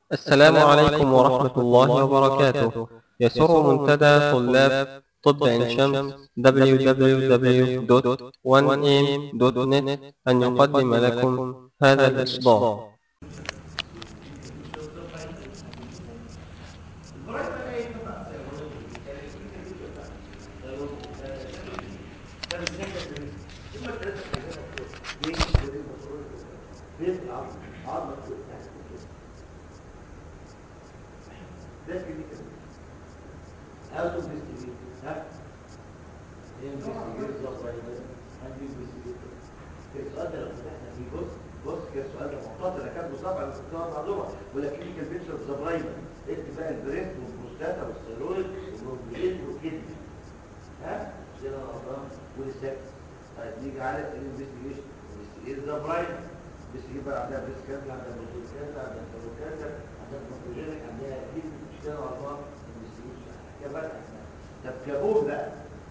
السلام عليكم ورحمة الله وبركاته يسر منتدى طلاب طب عين شمس www.1am.net أن يقدم لكم هذا الإصدار ده كده هاو تو انفستيجيت ها انفستيجيت بالظبط عندي انفستيجيت السؤال ده لو فتحنا فيه بص بص كده السؤال ده معترض انا كاتبه طبعا الدكتور معلومه ولا كلينيكال بيكتشر ذا برايمر اكتب بقى البريست والبروستاتا والستيرويد والبليد والكدني ها كده الارقام والسكس طيب نيجي على الانفستيجيشن انفستيجيت ذا برايمر انفستيجيت بقى عندها بريست كانسر عندها بروستات كانسر عندها ستيرويد كانسر عندها بروستوجينيك عندها اكيد مشكله الارقام انفستيجيشن كمان طب كابول بقى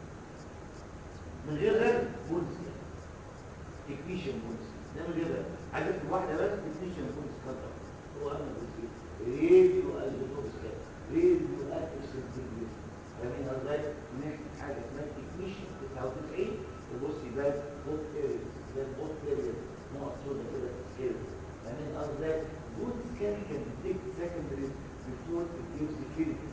من غير غير بولس تكنيشن بولس ده من غير غير عايز اكتب واحده بس تكنيشن بولس كده هو انا بس راديو البوتوكس كده راديو اكسس ديجري فاهمين ازاي نكتب حاجه اسمها تكنيشن 99 تبص يبقى بوت اريز ده البوت اريز نقط سودا كده كده فاهمين ازاي بوت سكان كان ديتكت سكندري بيفور الديو سكيورتي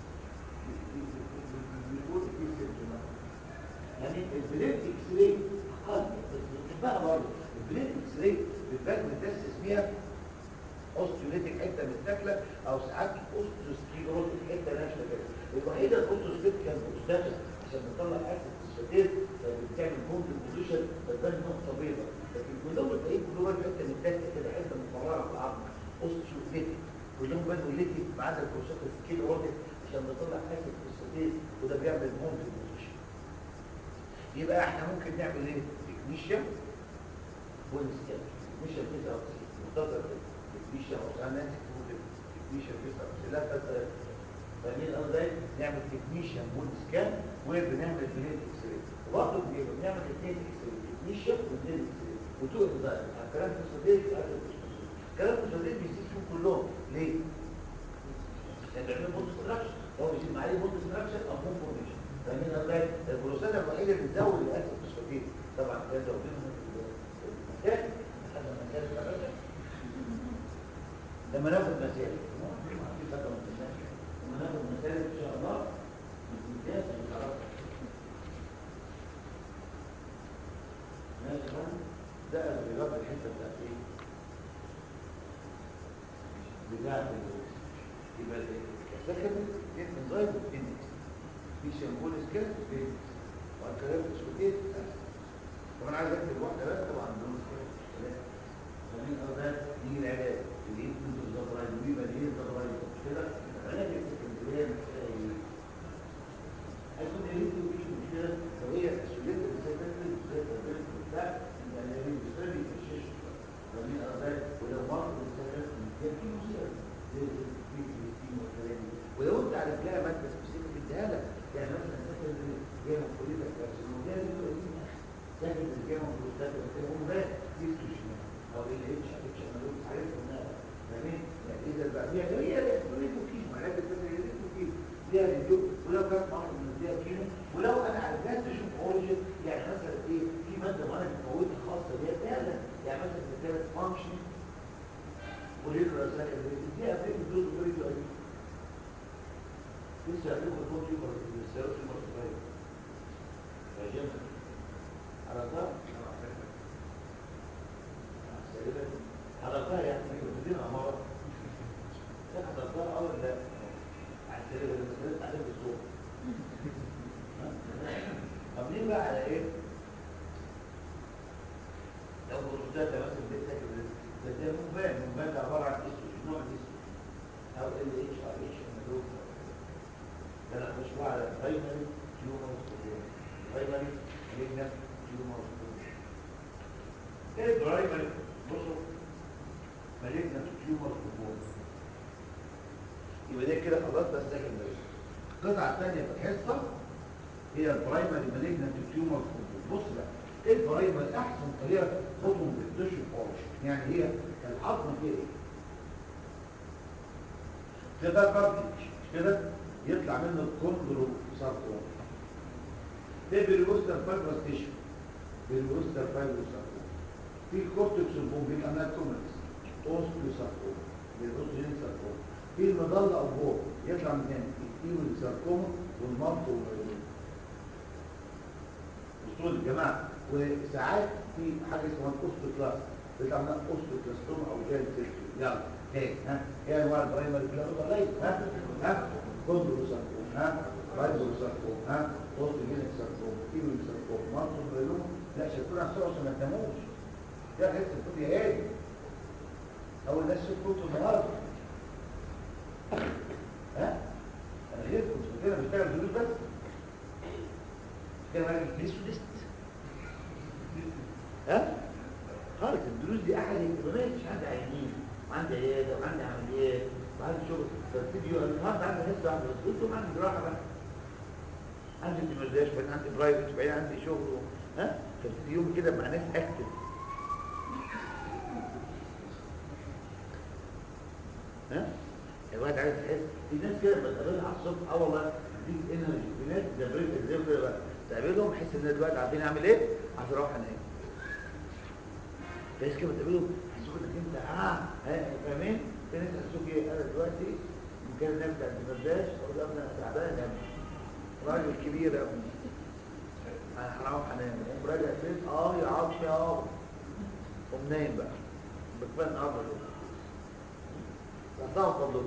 بيفور الديو سكيورتي يعني البلاد اكس راي اقل بس بتحبها برضه البلاد اكس راي بتبان من الناس اسمها اوستيوليتيك حته متاكله او ساعات اوستوسكليروتيك حته ناشفه كده الوحيده الاوستوسكليت كان بوستاتا عشان نطلع اسيد فوسفاتيز بتعمل بوند بوزيشن فتبان نقطه بيضاء لكن كلهم الباقيين كلهم حته متاكله كده حته مقرره في العظم اوستيوليتيك كلهم بانوا ليتيك ما عدا الكورسات سكليروتيك عشان نطلع اسيد فوسفاتيز وده بيعمل بوند بوزيشن يبقى احنا ممكن نعمل ايه تكنيشن ونسكان تكنيشن كده مختصر تكنيشن او سنه تكنيشن كده لا بس فاهمين ازاي نعمل تكنيشن ونسكان وبنعمل بليد اكس راي وبرضه بنعمل اثنين اكس راي تكنيشن واثنين اكس راي وتقول بقى الكلام في الصديق الكلام في الصديق بيزيد فيهم كلهم ليه؟ لان بيعمل بوت ستراكشر هو بيزيد معاه بوت ستراكشر او بوت فورميشن فاهمين ازاي البروسيس الوحيده اللي بتزود الاسيد فوسفاتيز طبعا ده زودنا المكان لحد ما المكان ثلاثه لما ناخد مسائل في فتره من المسائل لما ناخد مسائل ان شاء الله الامتياز هنعرف ماشي ده الرياضه الحته بتاعت ايه؟ بتاعت يبقى السكن انزايم واندكس في شامبول سكيل وفينكس والكلام مش كتير طب انا عايز اكتب واحده بس طبعا دول سكيل فاهمين اه دي العلاج اللي انتوا الزبراين بيبقى ايه الزبراين مش كده العلاج السكندريه محتاجه ايه هيكون ايه انتوا مفيش مشكله لو هي سوليت السكندري زي البنت بتاع يعني هي بتسالي في الشيش فاهمين اه ولو مرض السكندري كان في مصيبه زي الفيتامين والكلام ولو انت عارف لها ماده سبيسيفيك اديها لك يعني مثلا سكندري جايه من كليه الكارسينوجيا دي بتقول سكندري جايه من بروستات هم بقى ديستروجين او ال اتش اتش مالوك عارف انها فاهمين يعني اذا بقى فيها هي كليه كيمو علاج الفكره هي كيمو فيها ريديو ولو كانت معرض من فيها كيمو ولو انا عايزاك تشوف اوريجن يعني مثلا ايه في ماده معينه بتموتها خاصه بيها فعلا يعني مثلا كانت فانكشن وليكرا سكندري دي افريق الدوز بريديو اي لسه هتاخد الدوز يبقى السيروس المرتبطه يا جماعه على ضغط حضرتها يعني مدير عمارة لا حضرتها أول لا على السرير اللي مسألة عليه بالصوت عاملين بقى على ايه؟ لو بروستاتا مثلا بيت ساكن ده ده موبان موبان ده عبارة عن استروجين نوع الاستروجين أو ال اتش ار اتش مدوب ده انا مش بقى على برايمري تيومر برايمري مالجنت تيومر ايه برايمري بصوا مالجنت تيومر كومبوز يبقى ده كده خلاص ده السكندري القطعه الثانيه في الحصه هي البرايمري مالجنت تيومر كومبوز بص بقى ايه البرايمري احسن طريقه فوتو بالتشو بورش يعني هي العظم فيها ايه ده كارتج مش كده يطلع منه الكوندرو ساركوما ده بالوستر فايبرس تيشو بالوستر فايبرس ساركوما في الكورتكس البومبيك انها كومنس اوستو ساركوما بالاوستوجين ساركوما في المظله او فوق يطلع من هنا التيول ساركوما والمالتو والمالتو وصول يا جماعه وساعات في حاجه اسمها الاوستوكلاست بيطلع منها اوستوكلاستوما او جاين سيركل يلا تاني ها ايه انواع البرايمري كلاس ها ها كوندروساركوم ها رايبوساركوم ها اوستوجينيك ساركوم ايمين ساركوم مالتو بريلوم لا شكرا على الصوره عشان ما تناموش ده حته الفوت يا هادي اول ناس شفتوا النهارده ها انا غير كنت كده بشتغل دروس بس كده راجل ليست ها خالص الدروس دي احد الاهتمامات مش عندي عيانين وعندي عياده وعندي عمليات وعندي شغل فالفيديو انا النهارده عندي حس واحده بس قلت لهم عندي جراحه بقى عندي ديمرداش بعدين عندي برايفت بعدين عندي شغل و- ها فابتدي يوم كده مع ناس اكتف ها الواحد عايز يحس في ناس كده بتقابلها على الصبح اه والله دي انرجي في ناس دبرت ازاي وكده بقى تقابلهم احس ان دلوقتي عارفين اعمل ايه عشان اروح انام بس كده بتقابلهم يحسوك انك انت اه ها فاهمين في ناس يحسوك ايه انا دلوقتي ممكن الناس بتاعت الدبرداش اقول له يا ابني انا تعبان يا ابني راجل كبير يا ابني انا هروح انام قوم راجع البيت اه يا عظمي اه قوم نايم بقى بكفايه النهارده دول الله فضلك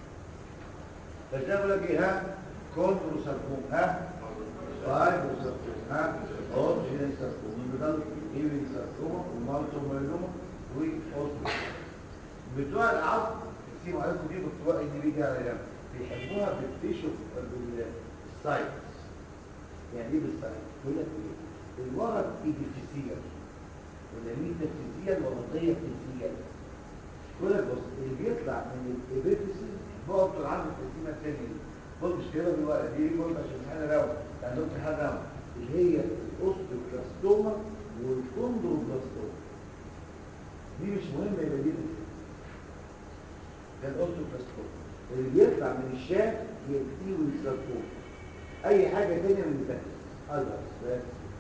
فجاب لك ايه ها كونترو ساركوم ها فايبرو ساركوم ها اورجين ساركوم المدل ايفين ساركوم ومالتو ميلوما واوتو بتوع العظم سيبوا عليكم دي بتوع ان بيجي على جنب بيحبوها بالتيشو بالسايتس يعني ايه بالسايتس يقول لك ايه الورق ايديفيسيال ولا ميتافيزيال ورقيه فيزيال يقول لك بص اللي بيطلع من الابيفيسيس بقى بتوع عنده التقسيمه الثانيه دي بص مش كده بالورقه دي بص عشان احنا راوند يعني دكتور حاجه راوند اللي هي الاوستيوكلاستوما والكوندروبلاستوما دي مش مهمه يبقى دي بس. ده الاوستيوكلاستوما اللي بيطلع من الشاف يبتدي ويسرطوه اي حاجه ثانيه من الباقي الله بس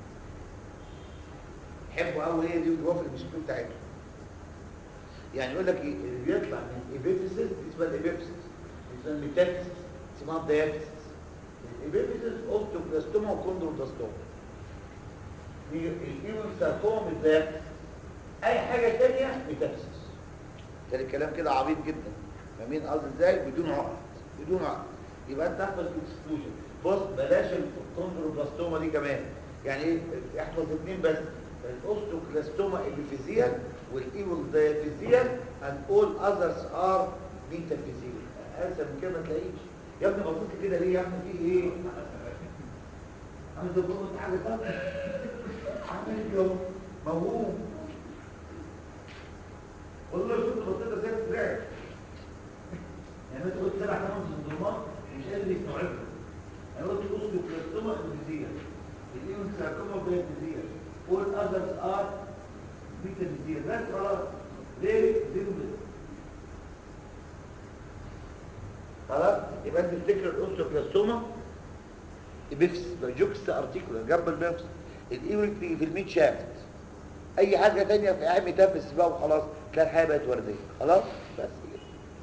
حبوا قوي هي دي وتوافق المشكله بتاعتهم يعني يقول لك ايه اللي بيطلع من الابيفيسيس اسمها الابيفيسيس اسمها الميتافيسيس اسمها الديافيسيس الابيفيسيس اوستوبلاستوما وكوندروبلاستوما الايمون ساركوما الديافيسيس اي حاجه ثانيه ميتافيسيس كان الكلام كده عبيط جدا فاهمين قصدي ازاي بدون عقد بدون عقد يبقى انت احفظ الاكسكلوجن بص بلاش الكوندروبلاستوما دي كمان يعني ايه احفظ اثنين بس الاوستوكلاستوما ابيفيزيال والايول دايفيزيال and all others are metaphysical انسى من كده ما تلاقيش يا ابني بصيت كده ليه يا ابني في ايه انا ده قلت حاجه ثانيه عامل له موهوم والله شفت بصيت ازاي طلعت يعني انت قلت سبع ثمان صندوقات مش قادر يستوعبها انا قلت الاوستوكلاستوما ابيفيزيال الايول ساركوما دايفيزيال all others are ميتافيزيال بس خلاص ليه زيرو بس خلاص يبقى انت تفتكر الاوستوكلاستوما بيفس جوكس ارتيكولار جنب البيفس الايوريك بيجي في الميد شافت اي حاجه ثانيه في عام تافس بقى وخلاص تلاقي الحياه بقت ورديه خلاص بس كده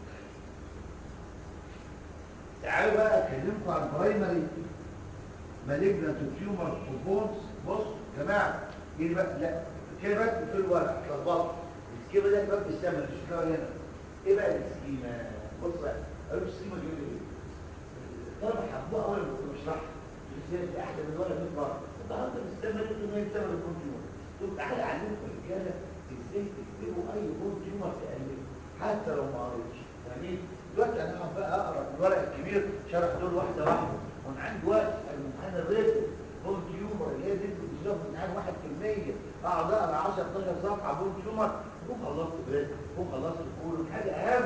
تعالوا بقى اكلمكم عن برايمري مالجنت تيومر بونز بص يا جماعه دي بقى لا كده بس في الورق اتلخبطت السكيما ده باب السما مش شكلها هنا ايه بقى السكيما بص بقى قالوا السكيما دي ايه طبعا حبوها اول ما كنت بشرحها ازاي احلى من الورق من بره النهارده السما دي ما السما بتكون تيومر تقول تعالى اعلمكم رجاله ازاي تكتبوا اي بون تيومر تقلبه حتى لو ما قريتش فاهمين دلوقتي انا هقعد بقى اقرا الورق الكبير شرح دول واحده واحده وانا عندي وقت الامتحان الريتم بون تيومر اللي هي دي بتشوف امتحان 1% اقعد اقرا 10 12 صفحه بون تيومر وخلصت بريد وخلصت كله حاجه اهم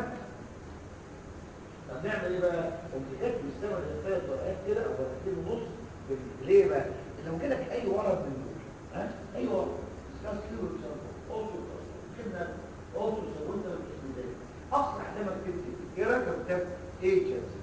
طب نعمل ايه بقى؟ قمت كاتب السما ثلاث ورقات كده او ورقتين ونص بال- ليه بقى؟ لو جالك اي ورق من دول ها؟ اي ورق سكاس كيلو اوتو كلمه اوتو وانت مش متضايق اصلح لما كتبت ايه رقم كتاب agencies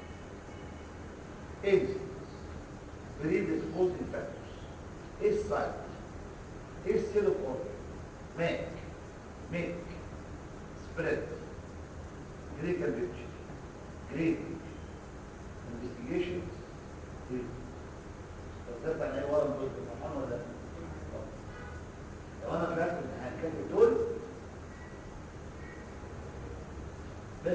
agents predisposing factors ايه السايت ايه السيل اوف اوردر ماك ميك سبريد كلينيكال بيكتشر جريد انفستيجيشن طب ده عن ايه ورا دول فرحان ولا لا؟ طب. لو انا طلعت من الحاجات دول بس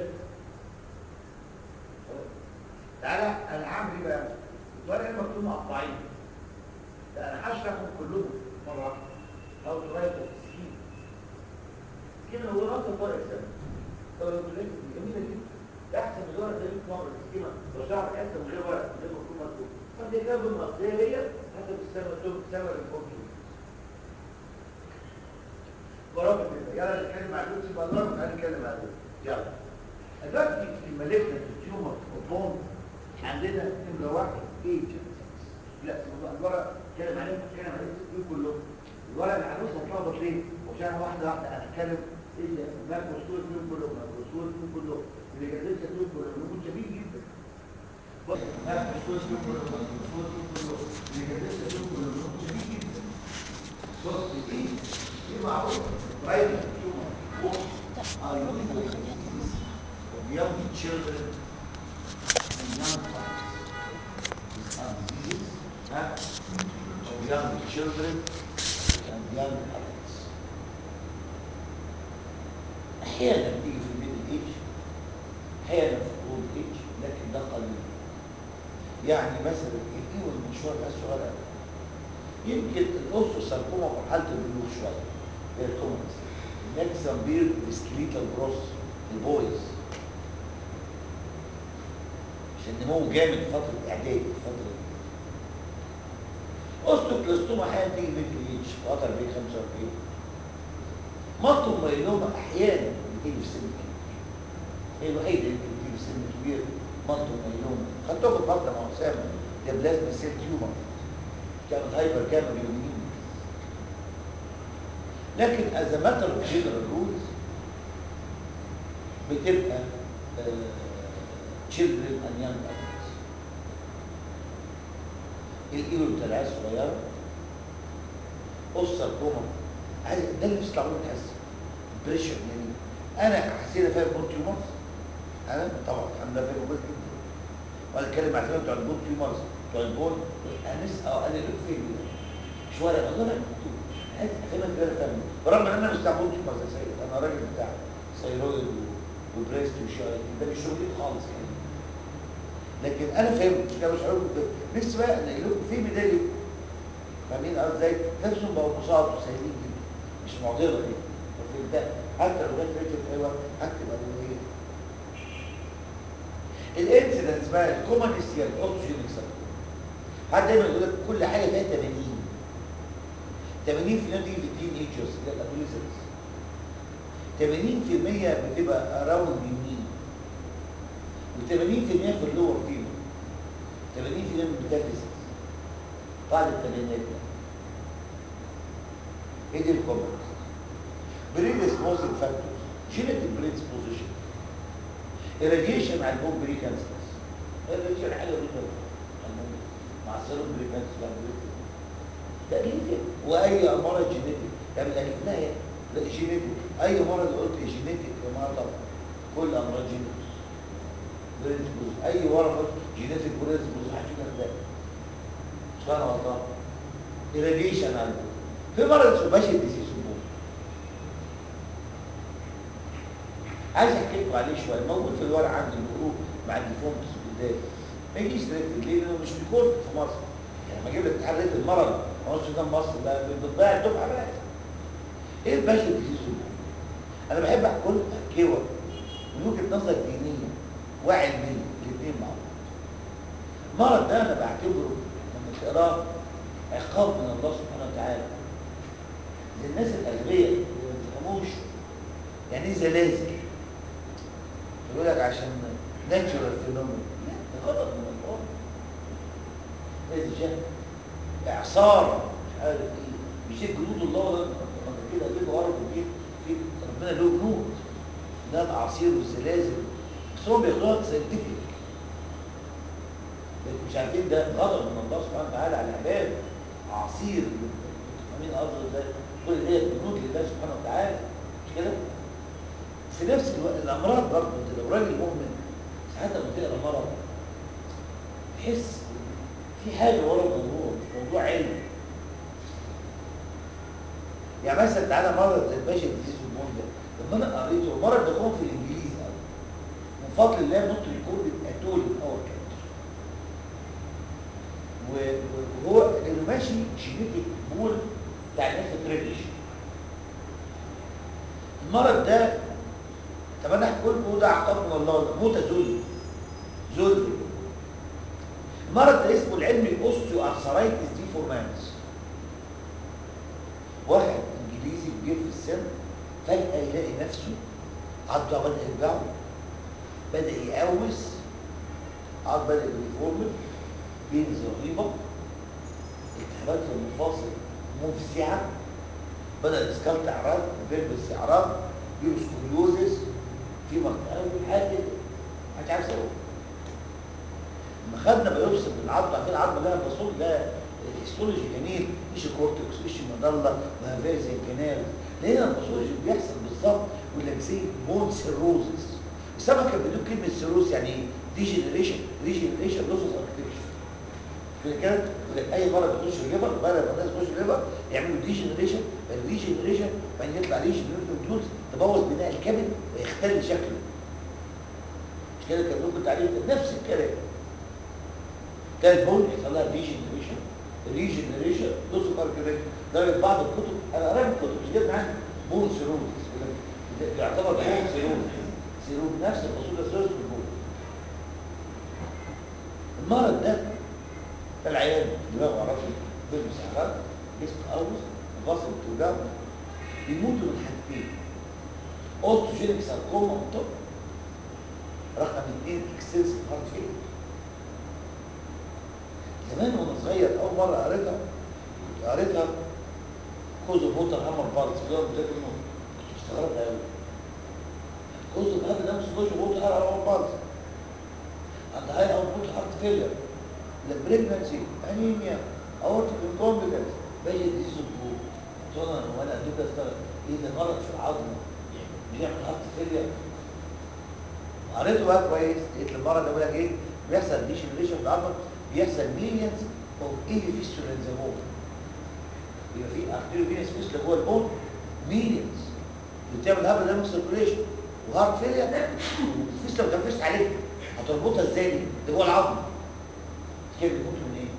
تعالى انا هعمل ايه بقى؟ الورقه اللي مكتوب مقطعين لا انا هشرحهم كلهم مره واحده هاو تو رايت سكيم سكيم هو اصلا ورقه سنه طب لو طلعت جميله جدا ده احسن من الورقه اللي مره السكيمه لو شرح حته من غير ورقه من غير مكتوب مكتوب طب دي كده بالمقصيه هي حسب السنه مكتوب السنه اللي فوق برافو كده يلا نتكلم عن لوتس بالله تعالى نتكلم عن لوتس يلا دلوقتي في المالجنت تيومر اوبون عندنا نمره واحد ايجنت لا موضوع الورق اتكلم عليه اتكلم عليه الستين كلهم الورق العروس هتلخبط ليه؟ وشرح واحده واحده انا اتكلم ايه ده ماكروسكوب فيهم كلهم ماكروسكوب فيهم كلهم اللي جددت فيهم كلهم اللي شبيه جدا بص ماكروسكوب فيهم كلهم ماكروسكوب فيهم كلهم اللي جددت فيهم كلهم شبيه جدا بص دي دي معروفه برايفت تيومر are usually diseases of young children and young adults. These are diseases huh, of young children and young adults. احيانا بتيجي في الميدل ايج احيانا في الاولد ايج لكن ده قليل يعني مثلا الايه والمشوار ده صغير قوي يمكن الاوسو ساركوما مرحله البلوغ شويه هي الكومنس الماكسيمم بير سكليتال جروس البويز عشان نمو جامد فتره اعدادي فتره اوستوكلاستوما احيانا تيجي ميدل ايج في 40 45 مطلب ميلوما احيانا بتيجي في سن كبير هي الوحيده اللي يمكن تيجي في سن كبير مطلب ميلوما خدتوها في الفتره مع اسامه ده بلازما سيل تيومر كانت هايبر جاما جلومين لكن از ماتر اوف جنرال رولز بتبقى تشيلدرن اند يانج ادلتس الايرو بتاع العيال الصغيره قصه كوما عايز ده اللي نفسي تعملوه تحس بريشر يعني انا حسيت فيها بون تيومرز انا طبعا الحمد لله فيها بون جدا وانا اتكلم مع زمان بتوع البون تيومرز بتوع البون انا لسه اه انا لقيت فين مش ورقه والله ما مكتوب عايز افهمك كده فاهم برغم ان انا مش بتاع بون تيومرز يا سيد انا راجل بتاع ثيرويد وبريست وشاي ده مش شغلي خالص يعني لكن انا فهمت مش كانوا شعوركم كده نفسي بقى الاقي لكم في ميداليه فاهمين قصدي ازاي؟ تحسوا بقوا بساط وسهلين جدا مش معضله دي وفهمتها حتى لو جت ريتم حلوه هكتب ايه الانسيدنس بقى الكومنست هي الاوتوجينيك ساركوما حد دايما يقول لك كل حاجه فيها 80 80 في دي في التين ايجرز اللي هي الادوليسنس 80% بتبقى اراوند النين و80% في اللور فيما 80% من الميتافيزيكس بعد الثمانينات ايه دي الكومنت بريدسبوزنج فاكتورز جينيتك بريدسبوزيشن irradiation مع البوم بري كانسرز irradiation حاجه جدا مع السيروم بري كانسر مع تقريبا واي امراض جينيتك يعني الاكنها لا جينيتك اي مرض قلت جينيتك يا ما طبعا كل امراض جينيتك بريدسبوز اي ورم جينيتك بريدسبوز عارفين ده مش انا غلطان irradiation على البوم في مرض اسمه باشا ديزيز البوم عايز احكي لكم عليه شويه موجود في الورق عندي بيقولوه مع الديفونتس قدام ما يجيش ريتم ليه لانه مش ريكورد في مصر يعني لما اجيب لك تحليل المرض ما هوش ده مصر ده بتضيع الدفعه بقى ايه الباشا ديزيز البوم انا بحب احكي لكم حكيوه من وجهه نظر دينيه وعلميه الاثنين مع بعض المرض ده انا بعتبره لما تقراه عقاب من الله سبحانه وتعالى للناس الاغبياء اللي ما بيفهموش يعني ايه زلازل يقول لك عشان ناتشورال فينومين لا ده غلط من الله ايه الجهل اعصار مش عارف ايه مش ايه جنود الله ده لما كده بيجوا ارض البيت في ربنا له جنود ده الاعاصير والزلازل بس هم بياخدوها ساينتفك مش عارفين ده غضب من الله سبحانه وتعالى على العباد عصير فاهمين قصدي ازاي؟ كل دي بنود لله سبحانه وتعالى مش كده؟ في نفس الوقت الامراض برضه انت لو راجل مؤمن ساعات لما تقرا مرض تحس في حاجه ورا الموضوع مش موضوع علمي يعني مثلا تعالى مرض زي الباشا ديزيز والمون ده لما انا قريته المرض ده كان في الانجليزي قوي من فضل الله نوت ريكورد اتول اور كانتر وهو انه ماشي جينيتك بول بتاع الناس تريدش المرض ده طب انا احكي لكم ده عقاب من الله موتة ذل ذل المرض ده اسمه العلمي اوستيو ارثرايتس ديفورمانس واحد انجليزي كبير في السن فجأة يلاقي نفسه عضله بدأ يوجعه بدأ يقوس عض بدأ يفورمل بينز رهيبة التهابات في المفاصل مفزعة بدأ يسكالت أعراض بيلبس أعراض بيلبس سكوليوزس في مرض حاجة كده محدش عارف يسوي لما خدنا بيوبسي من العظمه عارفين العظمه لها بصول ده هيستولوجي جميل ايش الكورتكس ايش المضله وهذا زي الكنال لقينا الباثولوجي بيحصل بالظبط يقول لك زي بون سيروزس السبب كان بيدوك كلمه سيروز يعني ايه؟ ديجنريشن ريجنريشن لوس اوف اركتكشر كده كده يقول لك اي مرض يخش الليفر بقى لما الناس تخش الليفر يعملوا ديجنريشن الريجنريشن بعدين يطلع ريجنريشن تبوظ بناء الكبد ويختل شكله مش كده كان لكم تعريف نفس الكلام ده البون يحصل لها ريجنريشن ريجنريشن لوس اوف اركتكشر ده بعض الكتب انا قريت الكتب مش جايب معايا بون سيروز يعتبر بون سيروز سيروز نفس الاصول السيروز في البون المرض ده العيان دماغه عرفي بيلبس اعراض جسم قوس البصر بتوجعه بيموتوا من حاجتين اوستوجينيك ساركوما on top رقم اثنين اكستنسيف هارت فيلر زمان وانا صغير اول مره قريتها كنت قريتها كوز اوف ووتر هامر بارتس اللي هو بذاكر انه كنت مستغرب قوي كوز اوف هذا ده مش كوز اوف ووتر هامر بارتس عند هاي اوت بوت هارت فيلر البريجنسي انيميا اورتيك انكومبتنس باجي دي سبوع قلت له انا وانا ادوك استغرب ايه ده مرض في العظم بيعمل هارت فيلر قريته بقى كويس لقيت المرض ده بيقول لك ايه بيحصل ديشنريشن في العظم بيحصل مليونز اوف ايه فيستول ان ذا بون يبقى في ارتيريو فينس فيستول جوه البون مليونز بتعمل هابل دايمك سيركوليشن وهارت فيلير الفيستول ما كانش عليك هتربطها ازاي دي؟ ده جوه العظم كيف بيموتوا من ايه؟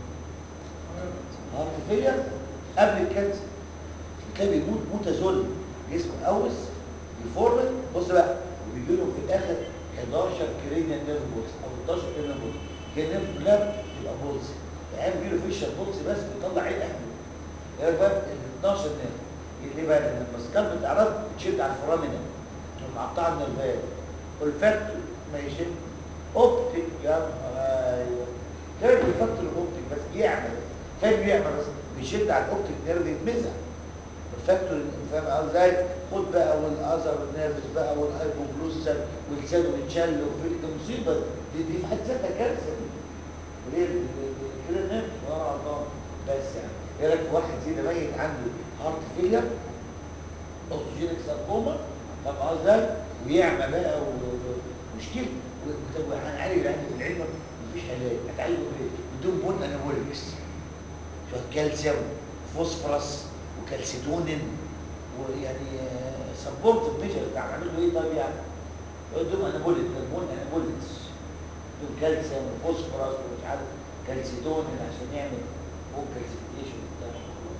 هارت فيلير قبل الكانسر بتلاقي بيموت موتة ذل جسمه قوس يفورمل بص بقى وبيجي لهم في الاخر 11 كرينيال نيرف بولس او 12 كرينيال بولس كان نيرف كلاب يبقى بولس يعني بيجي له فيشر بولس بس بيطلع عين احمد يعني بقى ال 12 نيرف ليه بقى؟ لان لما السكالب اتعرض بتشد على الفورامينا تقوم مقطعه النيرفات والفاكتور ما يشد اوبتيك يا نهار ايوه كان بيفكر الاوبتيك بس بيعمل كان بيعمل بس بيشد على الاوبتيك نيرف يتمزع الفاكتور فاهم قصدي ازاي خد بقى والاذر نيرفز بقى والهايبوجلوسال واللسان ويتشل وفي دي مصيبه دي, دي في حد ذاتها كارثه دي وليه كده نيرف وانا غلطان بس يعني ايه رايك في واحد زي ده ميت عنده هارت فيلير اوكسجينيك ساركوما فاهم قصدي ازاي ويعمى بقى ومشكله وهنعالج العين في العلم مفيش علاج هتعالجه بايه؟ بدون بون انابوليكس شويه كالسيوم فوسفورس وكالسيتونين ويعني سبورت الميجر بتاع عامل له ايه طيب يعني؟ يقول انابوليك هرمون انابوليكس دول كالسيوم وفوسفورس ومش عارف كالسيتونين عشان يعمل فوق كالسيفيكيشن وبتاع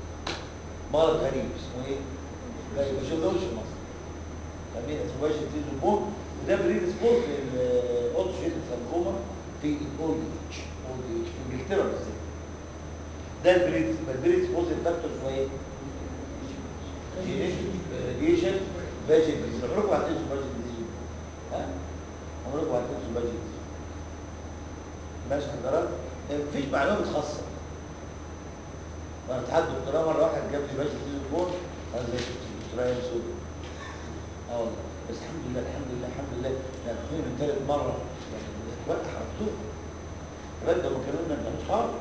مرض غريب اسمه ايه؟ ما بشوفوش في مصر فاهمين اسمه باش تيز البون وده بريد سبوت للاوتوجين ساركوما في الاولد ايج اولد ايج في انجلترا بالذات ده البريد البريد سبوت الفاكتور هو ايه؟ راديشن باجت ديزيز عمركم هتنسوا باجت ديزيز ها عمركم هتنسوا باجت ديزيز ماشي حضرتك مفيش معلومات خاصه وانا اتحدى الدكتوراه مره واحد جاب لي باجت ديزيز بون انا زي الدكتوراه يوم سوداء اه والله بس الحمد لله الحمد لله الحمد لله يعني اخويا من ثالث مره يعني الوقت حرقتوه الوقت لما كانوا لنا ما كانوش خالص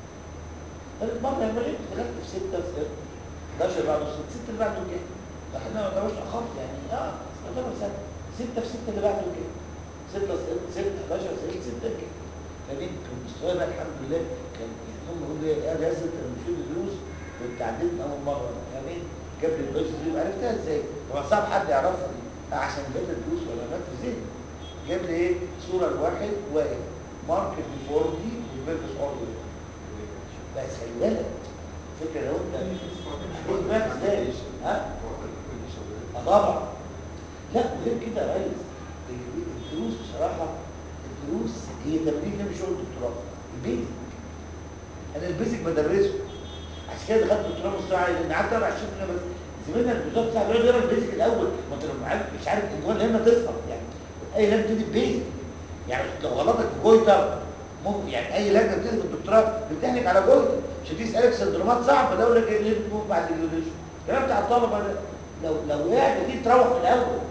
ثالث مره لما جيت دخلت في 6 في 11 بعد 6 6 اللي بعده كده احنا ما نعتبرش اخف يعني اه يعتبر سنه 6 في 6 اللي بعده كده 6 6 11 6 6 كده فمين كان مستواي بقى الحمد لله كان يعني هم يقولوا لي يا ياسر انت لما بتشوف الدروس كنت عديت من اول مره فمين جاب لي الدروس دي وعرفتها ازاي؟ طبعا صعب حد يعرفها دي عشان بقيت الدروس ولا مات في ذهني جاب لي ايه؟ صوره لواحد واقف ماركت ديفورمي وبيلبس اوردر بس خلي بالك فكره لو انت هتجيب بقى ازاي؟ ها؟ اه طبعا لا وغير كده يا ريس الدروس بصراحه الدروس هي تمرين كده شغل دكتوراه البيزك انا البيزك بدرسه عشان كده دخلت دكتوراه مستوى لان قعدت اربع شهور هنا بس زميلنا الدكتور بتاع بيقعد يقرا البيزك الاول ما انت لو معاك مش عارف الجوال هنا تسقط يعني اي لجنه بتدي البيزك يعني لو غلطك في جويتر ممكن يعني اي لجنه بتدي في الدكتوراه بتحلك على جويتر مش دي تسالك سندرومات صعبه لو لك ايه اللي بتموت بعد الجيولوجي الكلام بتاع الطلبه ده لو لو وقعت دي تروح من الاول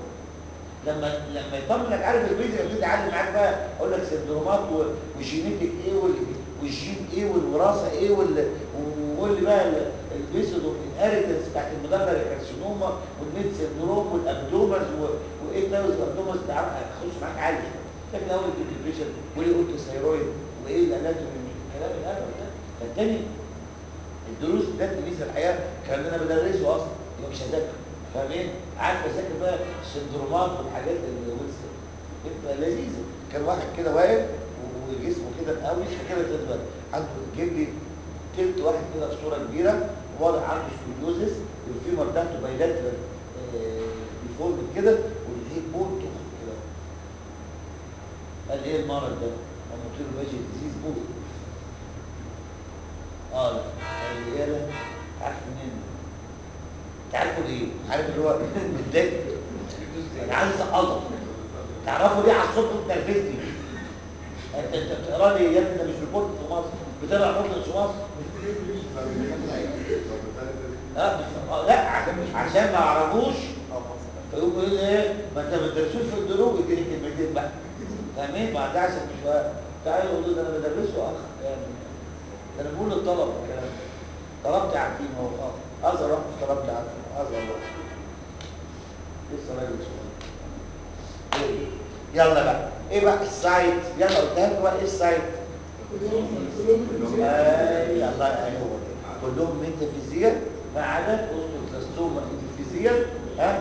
لما لما يطمنك عارف البيزك يبتدي يعلم معاك بقى اقول لك سندرومات وجينيتك ايه وال والجين ايه والوراثه ايه وال وقول لي بقى البيسود والانهيرتنس بتاعت المدمر الكارسينوما والميد سندروم والابدومز وايه التاوز الابدومز ده هتخش معاك عالي لكن اول الديبريشن وليه قلت الثيرويد وايه الاناتومي الكلام الهبل ده فالتاني الدروس ده تلميذ الحياه كان انا بدرسه اصلا يبقى مش هذاكر فاهمين؟ عارف اذاكر بقى السندرومات والحاجات اللي وصلت يبقى لذيذه كان واحد كده واقف وجسمه كده مقوي كده تدبر عنده جيب لي تلت واحد كده في صوره كبيره وواضح عنده سكوليوزس والفيمر بتاعته بايلاترال ديفورم كده والهيب بون تخرج كده قال ايه المرض ده؟ قام قلت له ماشي ديزيز بون اه قال لي ايه عارف منين؟ تعرفوا ليه؟ عارف اللي هو متضايق انا عايز اسقطك تعرفوا ليه على الصبح بتنرفزني انت انت بتقرا لي يا ابني ده مش ريبورت في مصر بتقرا ريبورت في مصر اه لا عشان عشان ما يعرفوش فيقوموا يقولوا ايه ما انت ما بتدرسوش في الدروب يديني كلمتين بقى فاهمين ما ده عشان مش تعالوا يقولوا ده انا بدرسه اخ يعني ده انا بقول للطلبه الكلام طلبت عارفين هو اه ازهر واحد طلبت عارفين ازهر واحد لسه راجل صغير يلا بقى ايه بقى السايت يلا قلتها لكم بقى ايه السايت اي الله ايوه كلهم ميتافيزيا ما عدا اوستوكلاستوما انفيزيا ها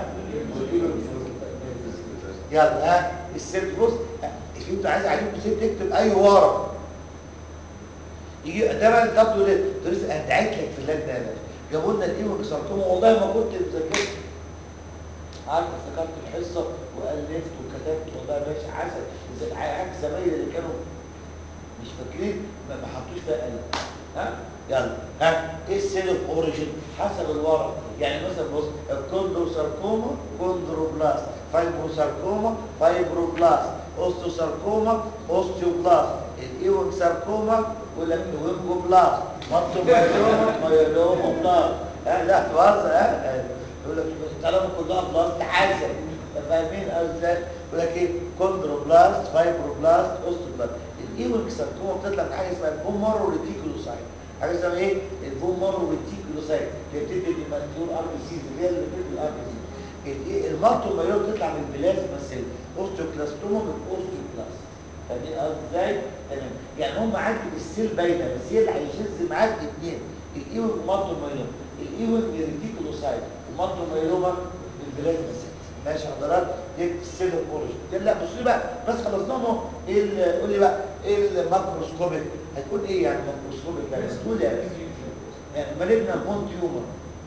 يلا ها السيرت بص في انت عايز عليكم سيرت تكتب اي ورق يجي ده بقى الدكتور ده درس انا دعيت لك في اللجنه يا باشا جابوا لنا الايوه كسرتهم والله ما كنت مذاكرت قعدت افتكرت الحصه والفت وكتبت والله يا باشا عسل عكس زمايلي اللي كانوا مش فاكرين ما ما حطوش فيها قلب ها يلا ها ايه السيل اوف اوريجين حسب الورق يعني مثلا بص الكوندروساركوما كوندروبلاست فايبروساركوما فايبروبلاست اوستوساركوما اوستيوبلاست الايوك ساركوما يقول لك نوينجوبلاست ماتومايلوما مايلوما بلاست ها لا تهزر ها يقول لك طالما كلها بلاست حاسب فاهمين ازاي يقول لك ايه كوندروبلاست فايبروبلاست اوستوبلاست الايوك ساركوما بتطلع من حاجه اسمها البومارو ريتيكولوسايت حاجه اسمها ايه البومارو ريتيكولوسايت اللي بتدي المنتور ار بي سي اللي هي اللي بتدي الار بي سي المالتومايلوما بتطلع من البلازما سيل اوستوكلاستوما من اوستوكلاست فاهمين ازاي تمام يعني هم عندي السيل باينه بس هي اللي هيشذ معاك اثنين الايوك ومالتومايلوما الايوك ريتيكولوسايت ومالتومايلوما بالبلازما سيل ماشي حضرتك دي السيل اوريجين لا بصوا لي بقى بس خلصناهم اهو ايه قول لي بقى ايه الماكروسكوبيك هتقول ايه يعني ماكروسكوبيك يعني تقول يعني يعني مالجنا مون تيومر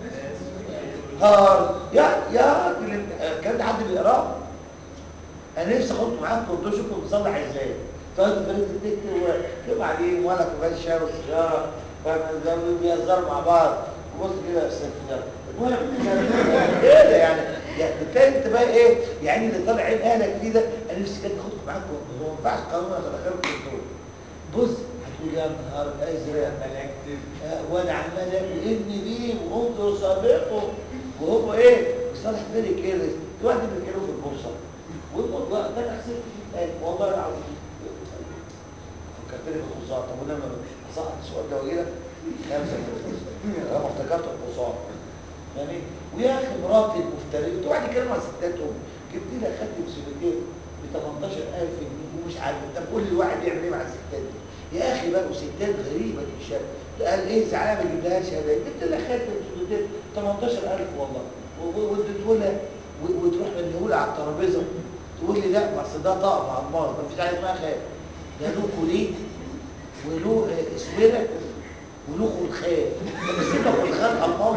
هار يا يا الكلام ده حد بيقراه انا نفسي اخد معاكم كنتوا شوفوا بتصلح ازاي تقعدوا فريق تكتب وكيف عليهم ولا كوبايه شاي وسيجاره فاهم ازاي بيهزروا مع بعض وبص كده يا استاذ المهم ايه ده يعني يعني بالتالي انت بقى ايه يعني اللي طالع عين اهلك فيه ده انا نفسي كده اخدكم معاكم هو ما ينفعش قانون ادخلكم الدكتور بص هتقول يا نهار ازرق ملكت وانا عمال اكل ابني دي وانظر سابقه وهو ايه بيصالح بالي كده في واحد بيتكلموا في البورصه والله ده انا حسيت فيه والله العظيم فكرتني بالخزاع طب وانا اسقط السؤال ده واجي لك خمسه انا افتكرت الخزاع يعني ويا اخي مراتي المفتريه وقعد يتكلم عن ستاتهم جبت لي خدت بسيبتين ب 18000 جنيه ومش عارف طب قول لي الواحد يعمل ايه مع الستات دي يا اخي بقوا ستات غريبه الشاب قال ايه زعلان ما جبلهاش هدايا جبت لها خدت بسيبتين 18000 والله واديته لها وتروح مديهولها على الترابيزه تقول لي لا ما اصل ده طقم عمار ما فيش حاجه اسمها خيال ده له كوليه وله اسوره وله خلخال بس انت خلخال عمار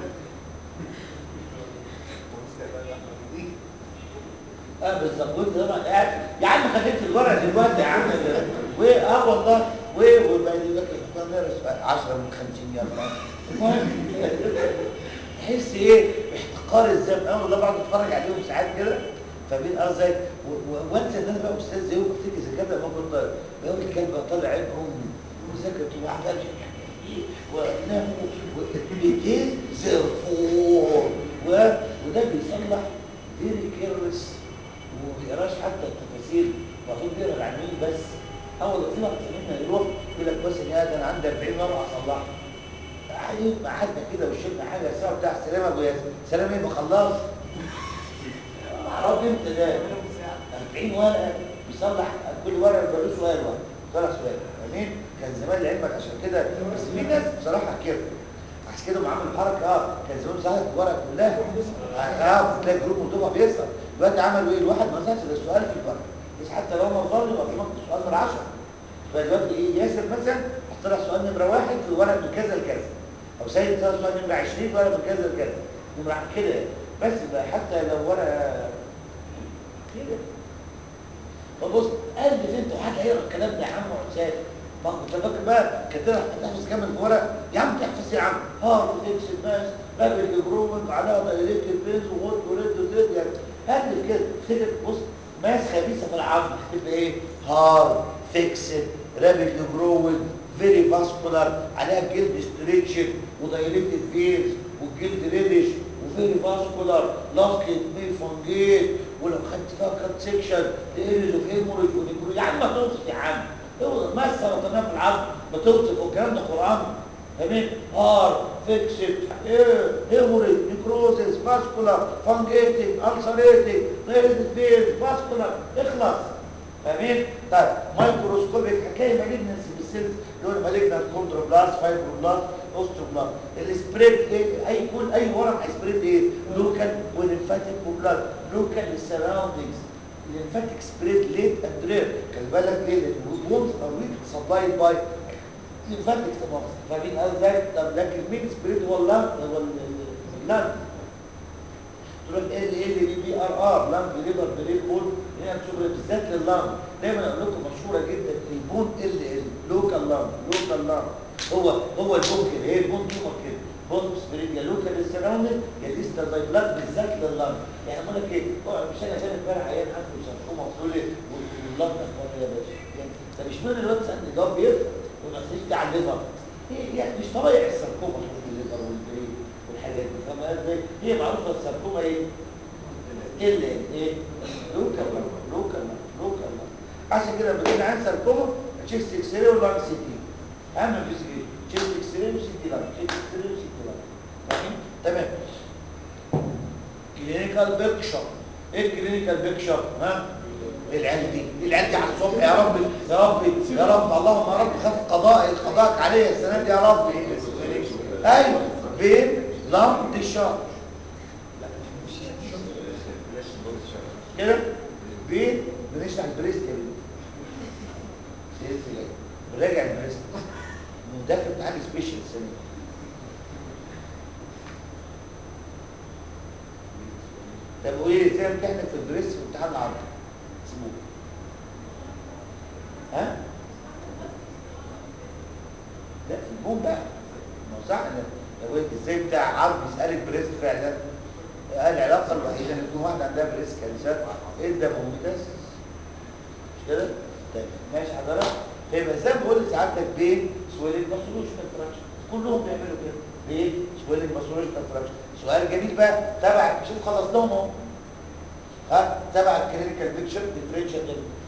اه بالظبط وانت طبعا قاعد يا عم خليك في الورق دلوقتي يا عم و اه والله و وبقى يقول لك اختار 10 من 50 يلا المهم تحس ايه باحتقار الذنب انا والله بقعد اتفرج عليهم ساعات كده فاهمين قصدي وانسى ان انا بقى استاذ زيهم بفتكر اذا كان لما كنت طالع بقول الكلب طالع عين امي وذاكرت وعملت ونام وايديه زرفور وده بيصلح فيري كيرلس وما بيقراش حتى التفاسير المفروض بيقرا العناوين بس اول في واحد مننا يروح يقول لك بس يا ده انا عندي 40 مره اصلحها هيبقى قعدنا كده وشربنا حاجه سوا بتاع السلام ابو ياسر سلام ايه بخلص معرفش امتى ده 40 ورقه بيصلح كل ورقه بيبقى له سؤال واحد صلح سؤال فاهمين كان زمان لعلمك عشان كده بس في ناس بصراحه كده عشان كده هم عملوا حركه اه كان زمان صحت الورقه كلها اه بتلاقي جروب مطبع بيسال دلوقتي عملوا ايه الواحد ما سالش السؤال في الورقه بس حتى لو ما ظل يبقى في السؤال نمره 10 فدلوقتي ايه ياسر مثلا اخترع سؤال نمره واحد في الورق من كذا لكذا او سيد اخترع سؤال نمره 20 في الورق من كذا لكذا نمره كده بس بقى حتى لو ورقه كده فبص قلب انت وحد هيقرا الكلام ده يا عم حسام ما كنت فاكر بقى كاتبها هتحفظ كام في ورق يا عم تحفظ يا عم هارد اكس ماس رابط جرومنت على دايركت بيز وغد وريد وزد يعني هكتب كده افتكر بص ماس خبيثه في العظم اكتب ايه هارد فيكسد رابط جرومنت فيري فاسكولار عليها جلد ستريتشد ودايركتد فيز والجلد ريدش وفيري فاسكولار لاستيك مي فونجيت ولو خدت فيها كات سيكشن تقلز اوف هيموريج ونيكرو يا عم ما توصف يا عم ما السرطانات في العظم بتوصف والكلام ده قران فاهمين هار فيكسد ايه هيموريج نيكروزيس فاسكولار فانجيتنج السريتنج غير فيز فاسكولار اخلص فاهمين طيب مايكروسكوبيك هتلاقي مالجنسي بالسيلز اللي هو مالجنس كوندروبلاست فايبروبلاست اوستروبلاست السبريد ايه اي كل اي ورم هيسبريد ايه لوكال وليمفاتيك وبلاد لوكال للسراوندينجز الليمفاتيك سبريد ليت اند رير خلي بالك ليه لان البونز ار ويك سبلايد باي ليمفاتيك تمام فاهمين ازاي طب لكن مين سبريد هو اللانج هو اللانج تروح ال ال بي بي ار ار لانج ليبر بريك بول هنا شغل بالذات لللانج دايما اقول لكم مشهوره جدا البون ال ال لوكال لانج لوكال لانج هو هو البون كده هي البون تومر كده بون سبريد يا لوكال السراوندنج يا ديستال باي بلاد بالذات لللانج يعني بقول لك ايه مش انا كان امبارح عيان عنده سرطومه وتقول لي واللانج اخبار يا باشا يعني طب اشمعنى الواد سالني ده بيفرق وما تخليش دي على الليفر هي يعني مش طبيعي السرطومه الليفر والبريد والحاجات دي فاهم ازاي هي معروفه السرطومه ايه ايه ايه لوكال لوكال لوكال عشان كده بتقول عن سرطومه تشيست اكس راي ولا سي تي اهم في ايه تشيست اكس راي وسي تي لان تشيست اكس راي وسي تي لان فاهم تمام كلينيكال بيكشر ايه الكلينيكال بيكشر ها العيال دي العيال دي على الصبح يا رب يا رب يا رب اللهم يا رب خف قضاء قضاءك عليا السنه دي يا رب ايوه بين لام ديشارج كده بين بنشرح البريست يا بيه بنراجع البريست مدافع امتحان سبيشال السنه طب وايه ازاي امتحنك في البريست في امتحان العرض اسبوع ها لا في البوم بقى ما هو صح لو انت ازاي بتاع عرض يسالك بريست فعلا العلاقه الوحيده ان يكون واحده عندها بريست كانسر ايه ده ممتاز مش كده طيب ماشي حضرتك فيبقى زي ما بقول لسعادتك بين سويلنج ماسولوجيكال فراكشن كلهم بيعملوا كده بين سويلنج ماسولوجيكال فراكشن سؤال جميل بقى تبع شوف خلصناهم اهو ها تبع الكلينيكال بيكتشر ديفرنشال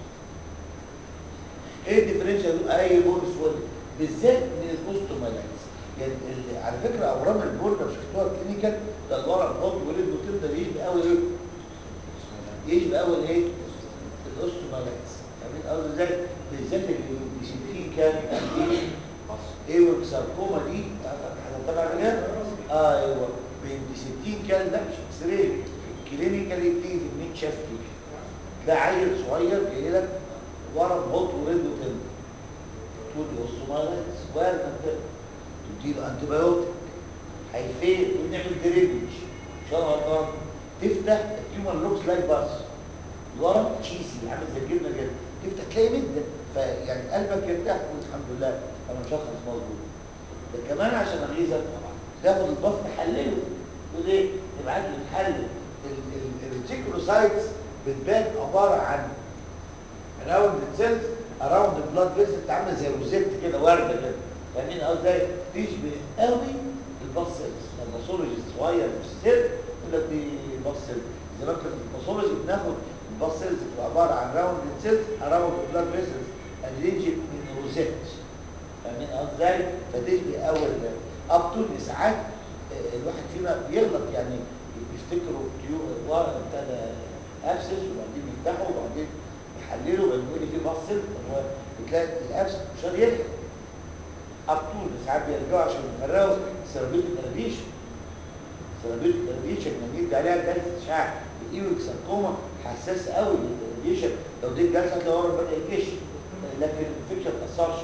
ايه الديفرنشال اي بول سويل بالذات من الاوستومالايتس يعني اللي على فكره اورام البول لو شفتوها كلينيكال ده الورق البول ولد وتفضل يشبه قوي ايه يشبه قوي الايه الاوستومالايتس فاهمين قصدي ازاي بالذات اللي بيشتكيه كان ايه ايه والساركوما دي هتتابع عليها آه ايوه بنت 60 كان ده مش اكس راي كلينيكالي بتيجي في الميت شافتي ده عيل صغير جاي لك ورم هوت وريد وتم تقول له الصوماليتس وارد كده تديله انتي بايوتيك هيفيد ونعمل دريبج ان شاء الله غلطان تفتح التيومر لوكس لايك باس الورم تشيزي عامل زي الجبنه كده تفتح تلاقي مده فيعني قلبك يرتاح تقول الحمد لله انا مشخص موجود ده كمان عشان اغيظك تاخد الضغط تحلله تقول ايه تبعت له تحلل الريتيكولوسايتس بتبان عباره عن راوند سيلز اراوند بلاد فيزل عامله زي روزيت كده ورده كده فاهمين قصدي ازاي تشبه قوي الباص سيلز الباثولوجي صغير في السيل يقول لك دي باص سيلز زمان كنا في الباثولوجي بناخد الباص سيلز بتبقى عباره عن راوند سيلز اراوند بلاد فيزلز ارينجد من روزيت فاهمين قصدي ازاي فتشبه قوي اب تو ساعات الواحد فينا بيغلط يعني يفتكروا ورق ابتدى ابسس وبعدين يفتحوا وبعدين يحللوا وبعدين يقول لي في بصل هو بتلاقي الابس مش راضي يلحق اب تو ساعات بيرجعوا عشان يفرقوا سيرابيوت الترابيشن سيرابيوت الترابيشن لما يدي عليها جلسه اشعاع الايوك ساركوما حساس قوي للترابيشن لو دي الجلسه هتلاقي ورا بدا يكش لكن الانفكشن ما تاثرش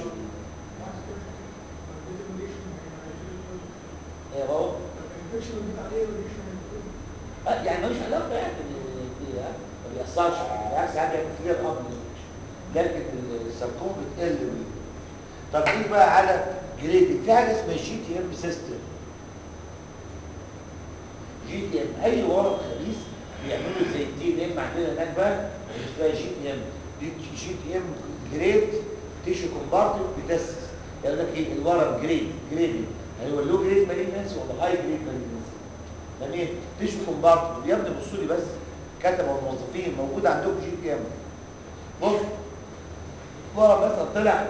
ايه يا بابا؟ يعني ملوش علاقه يعني ما بيأثرش بالعكس ساعات بيعمل كتير اب لكن الساركوما بتقل بيه طب ايه بقى على جريدنج في حاجه اسمها جي تي ام سيستم جي تي ام اي ورق خبيث بيعملوا زي التي ان ام عندنا هناك بقى اسمها جي تي ام دي جي تي ام جريد تيشو كومبارتمنت بتسس يقول لك ايه الورم جريد جريد يعني هو لو جريد مالينس ولا هاي جريد مالينس جميل تيشو كومبارتمنت يا ابني بصوا لي بس كتبوا الموظفين موجود عندكم جي تي ام بص ورا مثلا طلع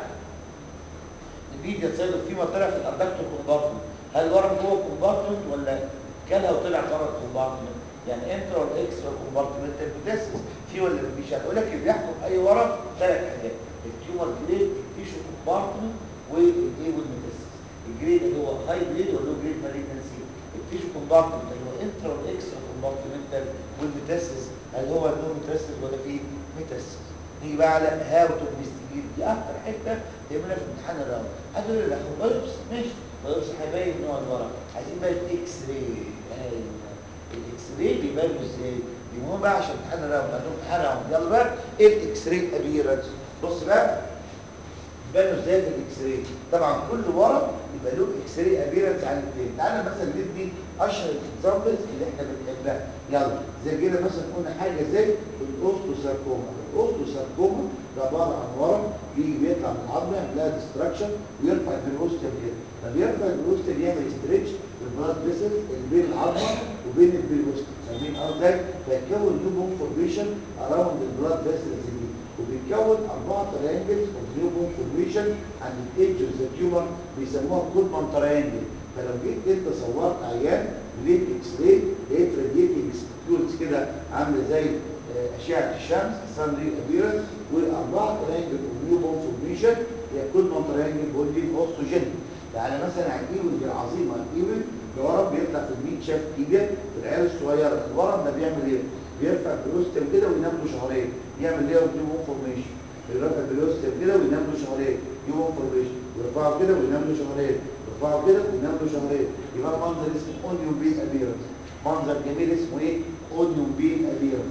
الميديا سايد فيما طلع في الادكتور كومبارتمنت هل ورا جوه كومبارتمنت ولا كلها وطلع بره الكومبارتمنت يعني انترا ولا اكسترا كومبارتمنت بتاسس في ولا مفيش هتقول لك اللي بيحكم اي ورا ثلاث حاجات التيومر جريد التيشو كومبارتمنت والايه والميتاسيس الجريد اللي هو هاي جريد ولا لو جريد مالجنسي التيشو كومبارتمنت اللي هو انترا ولا اكسترا كومبارتمنتال والميتاسيس هل هو نو ميتاسيس ولا في ميتاسيس نيجي بقى على هاو تو انفستيجيت دي اكتر حته تعملها في امتحان الراوند هتقول لي لا هو بايوبس ماشي بايوبس هيبين نوع الورق عايزين بقى الاكس راي ايوه الاكس راي بيبانوا ازاي المهم بقى عشان امتحان الراوند عندهم امتحان راوند يلا بقى ايه الاكس راي ابيرنس بص بقى بيبانوا ازاي في الاكس راي طبعا كل ورق يبقى له اكس راي ابيرنس عن التاني تعالى مثلا ندي اشهر الاكزامبلز اللي احنا بنحبها يلا زي كده مثلا قلنا حاجه زي الاوستوساركوما الاوستوساركوما ده عباره عن ورم بيجي بيطلع من العظمه يعمل ديستراكشن ويرفع البروستم كده لما يرفع البروستم يعمل ستريتش البلاد فيسل اللي بين العظمه وبين البروستم فاهمين قصدي فيتكون نيو بون فورميشن اراوند البلاد فيسلز دي وبيتكون اربعه تريانجلز اوف نيو بون فورميشن عند الايدج اوف ذا تيومر بيسموها كولمان تريانجل فلو جيت انت صورت عيان لقيت اكس راي لقيت راديتنج سبيكولز كده عامله زي اشعه الشمس السان ري ابيرنس واربعه تريانجل اوف نيو بون فورميشن هي كولمان تريانجل بولدين اوستوجين يعني مثلا على الايول دي العظيمه الايول ده ورم بيطلع في الميت شاف تيبيا في العيال الصغيره الورم ده بيعمل ايه؟ بيرفع بروستم كده وينام له شهرين يعمل ليه نيو بون فورميشن بيرفع بروستم كده وينام له شهرين نيو بون فورميشن ويرفعه كده وينام له شهرين يرفعه كده وينام له شهرين يبقى المنظر اسمه اونيون بين ابيرنس منظر جميل اسمه ايه؟ اونيون بين ابيرنس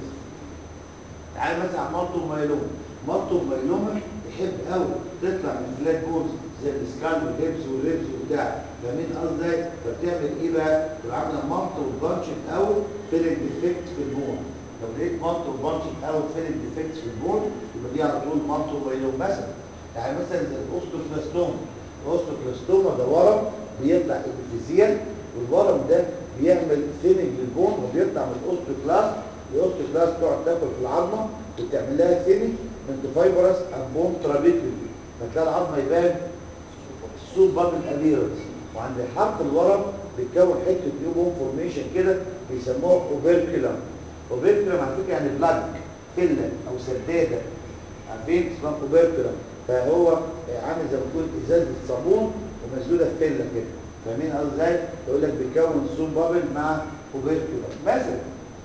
تعال مثلا على مالتو مايلوم مالتو مايلوم تحب قوي تطلع من فلات بونز زي السكال والهيبس والريبس وبتاع فاهمين قصدي فبتعمل ايه بقى؟ تبقى عامله مالتو بانش او فيلنج ديفكت في البون لو لقيت مالتو بانش او فيلنج ديفكت في البون يبقى دي على طول مالتو مايلوم مثلا يعني مثلا زي الاوستوكلاستوما الاوستوكلاستوما ده ورم بيطلع ابيفيزيال والورم ده بيعمل فيلنج للبون وبيطلع من الاوستوكلاست الاوستوكلاست تقعد تاكل في العظمه وتعمل لها ثيني من فايبرس امبون ترابيكولي فتلاقي العظمه يبان السوب بابل ابيرنس وعند حرف الورم بتكون حته نيوبون فورميشن كده بيسموها اوبركلم اوبركلم على فكره يعني بلاج فله او سداده عارفين اسمها اوبركلم فهو عامل زي ما تكون ازازه صابون ومسدوده في فله كده فاهمين قصدي ازاي؟ يقول لك بيكون سوب بابل مع اوبركلم مثلا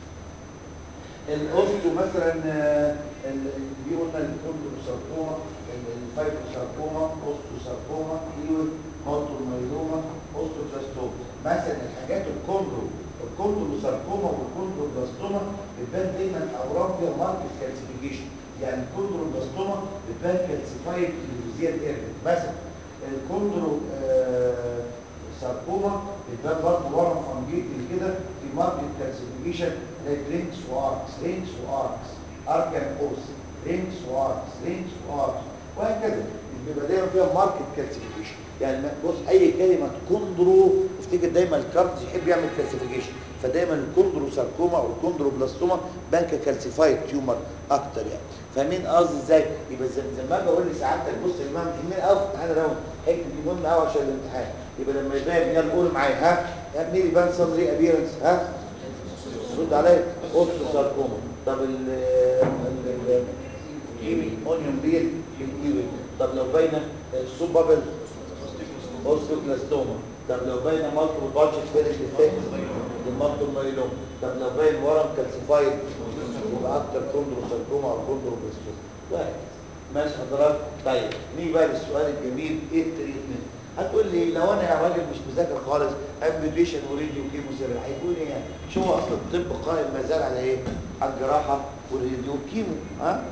الاوستو مثلا آه، ال- ال- دي قلنا الكوندروساركوما الفايبروساركوما اوستوساركوما ايوه مالتومايلوما اوستوكلاستوما مثلا الحاجات الكوندرو الكوندروساركوما والكوندروبلاستوما بتبان دايما اورام فيها ماركت كالسيفيكيشن يعني الكوندروبلاستوما بتبان كالسيفايد زياده ايرلي مثلا الكوندرو آه ساركوما بتبان برضه ورم فانجيتي كده في ماركت كالسيفيكيشن زي رينكس واركس رينكس واركس اركان اوس رينكس واركس رينكس واركس وهكذا بيبقى دايما فيها ماركت كالسيفيكيشن يعني ما- بص اي كلمه كوندرو افتكر دايما الكارد يحب يعمل كالسيفيكيشن فدايما الكوندرو ساركوما او الكوندرو بلاستوما بانك كالسيفايد تيومر اكتر يعني فاهمين قصدي ازاي يبقى زي زي ما بقول لسعادتك بص يا جماعه مهمين قوي في امتحان الراوند حته دي مهمه قوي عشان الامتحان يبقى لما يبان يلا قول معايا ها ها مين يبان سم ري ابيرنس ها رد عليا اوستو ساركوما طب ال ال الايوي اونيون بيل الايوي طب لو باينه السوب بابل اوستوكلاستوما طب لو باينه مالتيبل بادجت فيرنج ديفكت المالتيبل مايلوم طب لو باين ورم كالسيفايد يبقى اكتر كوندروساركوما او كوندروبلاستوما واحد ماشي حضرتك طيب نيجي بقى للسؤال الجميل ايه التريتمنت هتقول لي لو انا يا راجل مش مذاكر خالص امبيديشن وريديو كيمو سيرم هيكون ايه يعني شو هو اصلا الطب قائم ما زال على ايه على الجراحه والريديو كيمو ها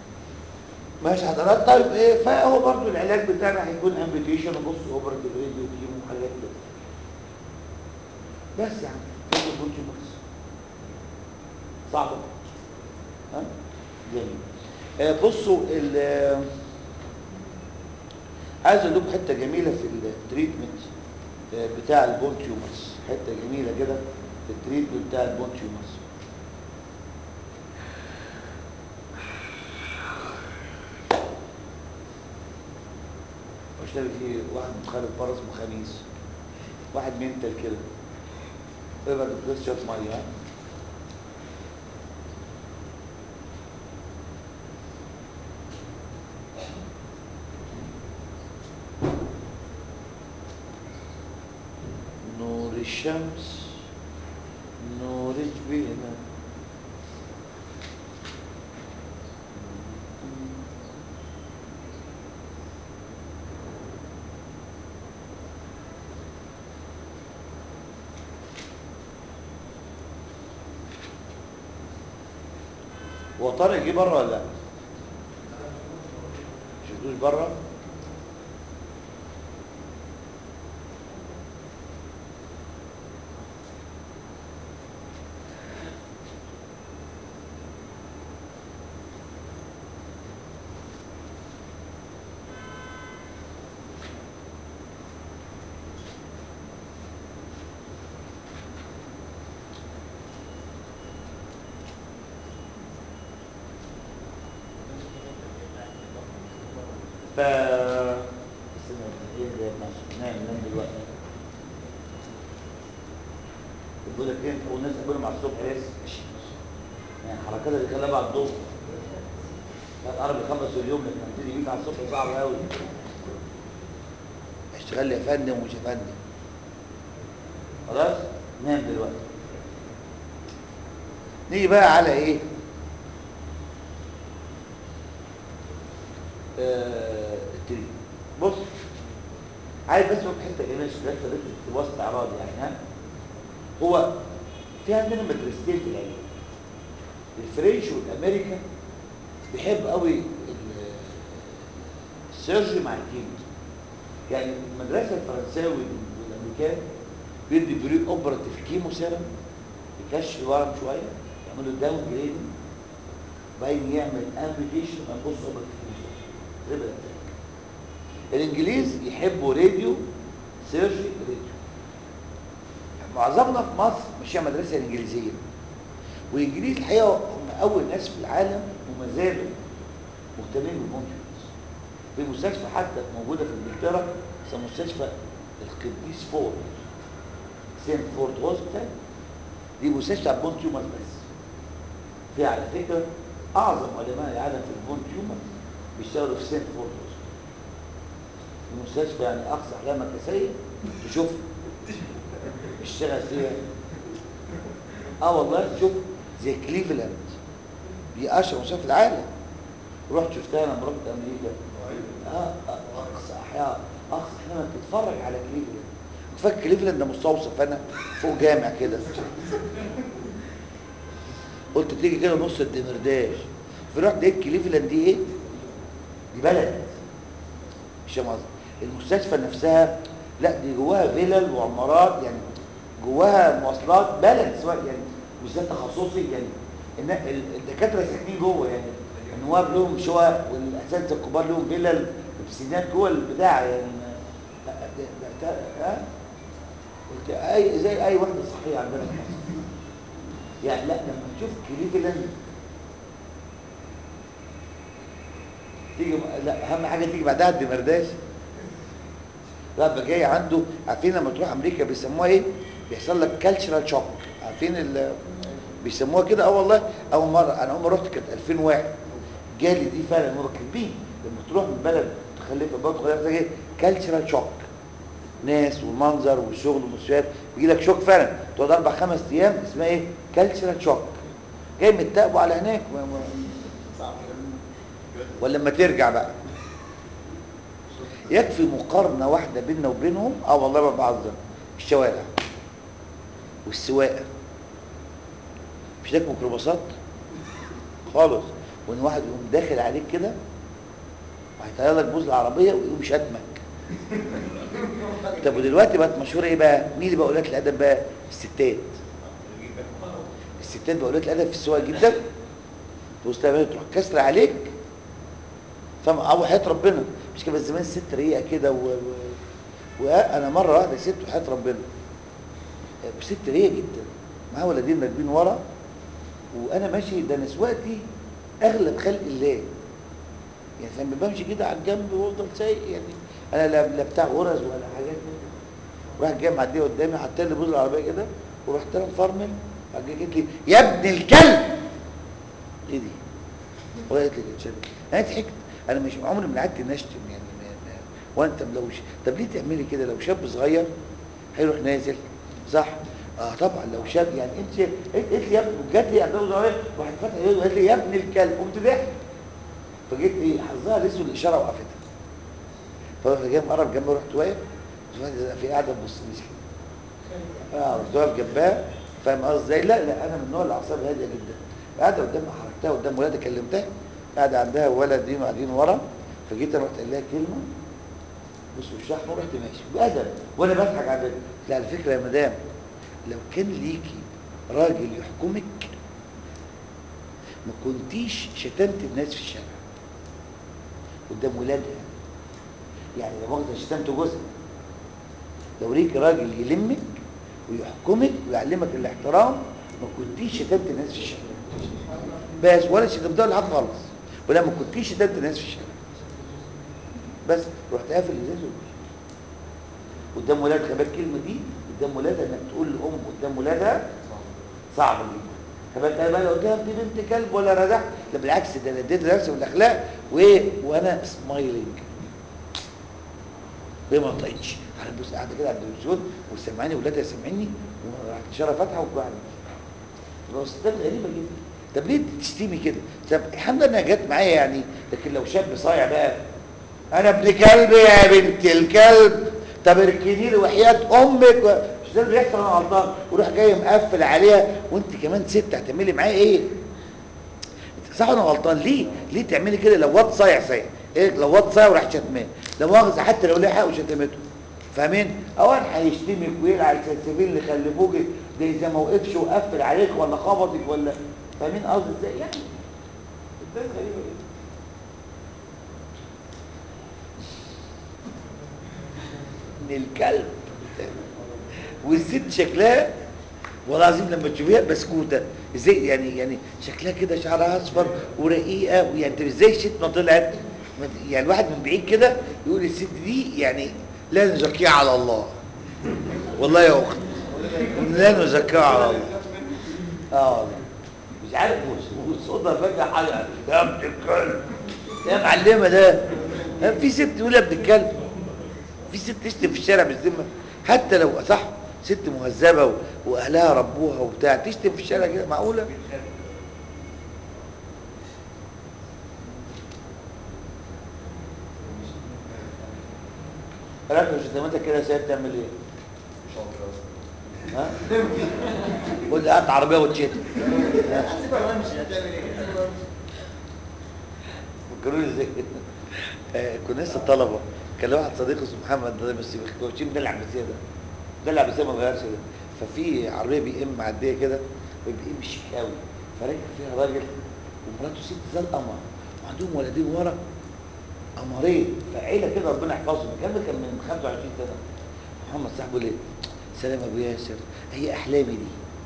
ماشي حضرتك طيب ايه فهو برضو العلاج بتاعنا هيكون امبيديشن وبص اوبرتيف ريديو كيمو وحاجات كده بس يعني كده كنت بس صعبه ها جميل آه بصوا ال آه، عايز اقول لكم حته جميله في التريتمنت آه، بتاع البون تيومرز حته جميله كده في التريتمنت بتاع البون تيومرز مش لاقي فيه واحد متخلف بره اسمه خميس واحد منتل كده ابعد بس شويه ميه ها؟ نور الشمس نور جبينه هو طارق جه بره ولا لا؟ شفتوش بره؟ ف استنى ايه ده ماشي نام نام دلوقتي بيقول لك ايه والناس تقول مع الصبح لسه يعني الحركات اللي خلاها بعد الظهر لا تعرف يخلص اليوم لكن هبتدي بيك على الصبح صعب قوي اشتغل لي يا فندم ومش يا فندم خلاص نام دلوقتي نيجي بقى على ايه آه، التريد بص عايز بس اقول حته جميله شكلها في وسط اعراض يعني ها هو في عندنا مدرستين في العلم الفرنش والامريكا بيحب قوي ال- السيرجري مع الكيمو يعني المدرسه الفرنساوي والامريكان بيدي بري اوبراتيف كيمو سيرم يكشف الورم شويه يعملوا داون جريدنج وبعدين يعمل امبيتيشن ويبص اوبراتيف كيمو سيرم ريبل اتاك الانجليز يحبوا راديو سيرجي راديو معظمنا في مصر مش هي مدرسه انجليزيه والانجليز الحقيقه هم اول ناس في العالم وما زالوا مهتمين بالمونيومنتس في مستشفى حتى موجوده في انجلترا اسمها مستشفى القديس فورد سينت فورد هوسبيتال دي مستشفى على البون تيومر بس في على فكره اعظم علماء العالم في البون تيومر بيشتغلوا في سينت فورد هوسبيتال المستشفى يعني اقصى احلامك يا سيد تشوف اشتغل فيها اه والله شوف زي كليفلاند دي اشهر مستشفى في العالم رحت شفتها لما رحت امريكا اه آه، اقصى احياء اقصى احياء تتفرج على كليفلاند فاكر كليفلاند ده مستوصف انا فوق جامع كده قلت تيجي كده نص الدمرداش فرحت لقيت كليفلاند دي ايه دي بلد مش فاهم قصدي المستشفى نفسها لا دي جواها فيلل وعمارات يعني جواها مواصلات بلد سواء يعني مش ده تخصصي يعني النا- ال- الدكاتره ساكنين جوه يعني النواب لهم شقق والاساتذه الكبار لهم فيلل وبسينات جوه البتاع يعني ما- ده- ده- ده- ها قلت اي زي اي واحده صحيه عندنا في مصر يعني لا لما تشوف كليفلاند تيجي لا اهم حاجه تيجي بعدها الدمرداش لا بقى جاي عنده عارفين لما تروح امريكا بيسموها ايه بيحصل لك كالتشرال شوك عارفين ال بيسموها كده اه والله اول مره انا اول ما رحت كانت 2001 جالي دي فعلا هم كاتبين لما تروح من بلد متخلفه بلد متخلفه ايه كالتشرال شوك ناس والمنظر والشغل والمستشفيات بيجي لك شوك فعلا تقعد اربع خمس ايام اسمها ايه كالتشرال شوك جاي متقبوا على هناك و- و- ولا لما ترجع بقى يكفي مقارنة واحدة بيننا وبينهم اه والله ما بهزر الشوارع والسواقة مش لك ميكروباصات خالص وان واحد يقوم داخل عليك كده وهيطير لك بوز العربية ويقوم شتمك طب ودلوقتي بقت مشهورة ايه بقى مين اللي بقى قلات الادب بقى الستات الستات بقى قلات الادب في السواقة جدا تبص تلاقي تروح كسر عليك فاهم او حياه ربنا مش كده بس زمان الست رقيقه كده و... و... وانا مره واحده ست وحياه ربنا ست رقيقه جدا معاها ولدين راكبين ورا وانا ماشي ده انا سواقتي اغلب خلق الله يعني لما بمشي كده على الجنب وافضل سايق يعني انا لا, لا بتاع غرز ولا حاجات من كده راح جاي معديه قدامي حط لي بوز العربيه كده ورحت انا مفرمل راح جاي قالت لي يا ابن الكلب ايه دي وقالت لي كده انا ضحكت انا مش عمري ما قعدت نشتم يعني ما ما وانت لو ش... طب ليه تعملي كده لو شاب صغير هيروح نازل صح اه طبعا لو شاب يعني انت قلت لي يا ابني جات لي عبد صغير واحد فتح ايده وقالت لي يا ابن الكلب قمت ضحك فجيت ايه حظها لسه الاشاره وقفتها فرحت جاي مقرب جنبي رحت واقف واحدة في قاعده تبص لي كده اه رحت واقف جنبها فاهم قصدي ازاي لا لا انا من النوع اللي اعصابي هاديه جدا قاعده قدام حركتها قدام ولادها كلمتها قاعده عندها ولدين وقاعدين ورا فجيت انا رحت قايل لها كلمه بص وشها احمر رحت ماشي بادب وانا بضحك على فكره لا على فكره يا مدام لو كان ليكي راجل يحكمك ما كنتيش شتمت الناس في الشارع قدام ولادها يعني لو واخده شتمت جوزها لو ليك راجل يلمك ويحكمك ويعلمك الاحترام ما كنتيش شتمت الناس في الشارع بس ولا شتمتها ولا حاجه خالص ولا ما كنتيش شتمت الناس في الشارع بس رحت قافل الازاز ومشيت قدام ولاد خباك الكلمه دي قدام ولادها انك تقول لام قدام ولادها صعب جدا خباك انا بقى لو قلت لها انت بنت كلب ولا ردحت لا بالعكس ده انا اديت درس في الاخلاق وايه وانا سمايلنج وهي ما طقتش انا بص قاعده كده على التلفزيون وسامعاني ولادها سامعيني وراحت اشاره فاتحه وقاعده بس ده غريبه جدا طب ليه تشتمي كده طب الحمد لله انها جت معايا يعني لكن لو شاب صايع بقى انا ابن كلب يا بنت الكلب طب اركني لي وحياه امك و... مش ده اللي بيحصل انا غلطان وروح جاي مقفل عليها وانت كمان ست هتعملي معايا ايه صح انا غلطان ليه ليه تعملي كده لو واد صايع صايع ايه لو واد صايع وراح شتمان لو مؤاخذه حتى لو ليه حق وشتمته فاهمين اوان هيشتمك ويلعب السلسبيل اللي خلفوك ده اذا ما وقفش وقفل عليك ولا خبطك ولا فاهمين قصدي ازاي يعني ده غريبه جدا من الكلب والست شكلها والله العظيم لما تشوفيها بسكوته ازاي يعني يعني شكلها كده شعرها اصفر ورقيقه ويعني انت ازاي الست ما طلعت ما- يعني الواحد من بعيد كده يقول الست دي يعني لا نزكيها على الله والله يا اخت لا نزكيها على الله اه والله مش عارف وصوتها فجاه حاجه يا ابن الكلب يا معلمه ده في ست تقول يا ابن الكلب في ست تشتم في الشارع بالذمه حتى لو صح ست مهذبه و- واهلها ربوها وبتاع تشتم في الشارع كده معقوله راكب شتمتك كده يا سيد تعمل ايه ها قول لي هات عربيه وتشتم فكروني ازاي آه، كنا لسه طلبه كان لي واحد صديق اسمه محمد ده بس كوتشين بنلعب بزياده ده بنلعب بزياده ما غيرش ده ففي عربيه بي ام معديه كده بي ام شيك قوي فركب فيها راجل ومراته ست زي القمر وعندهم ولدين ورا قمرين فعيله كده ربنا يحفظهم الكلام ده كان من 25 سنه محمد صاحبه ليه سلام ابو ياسر هي احلامي دي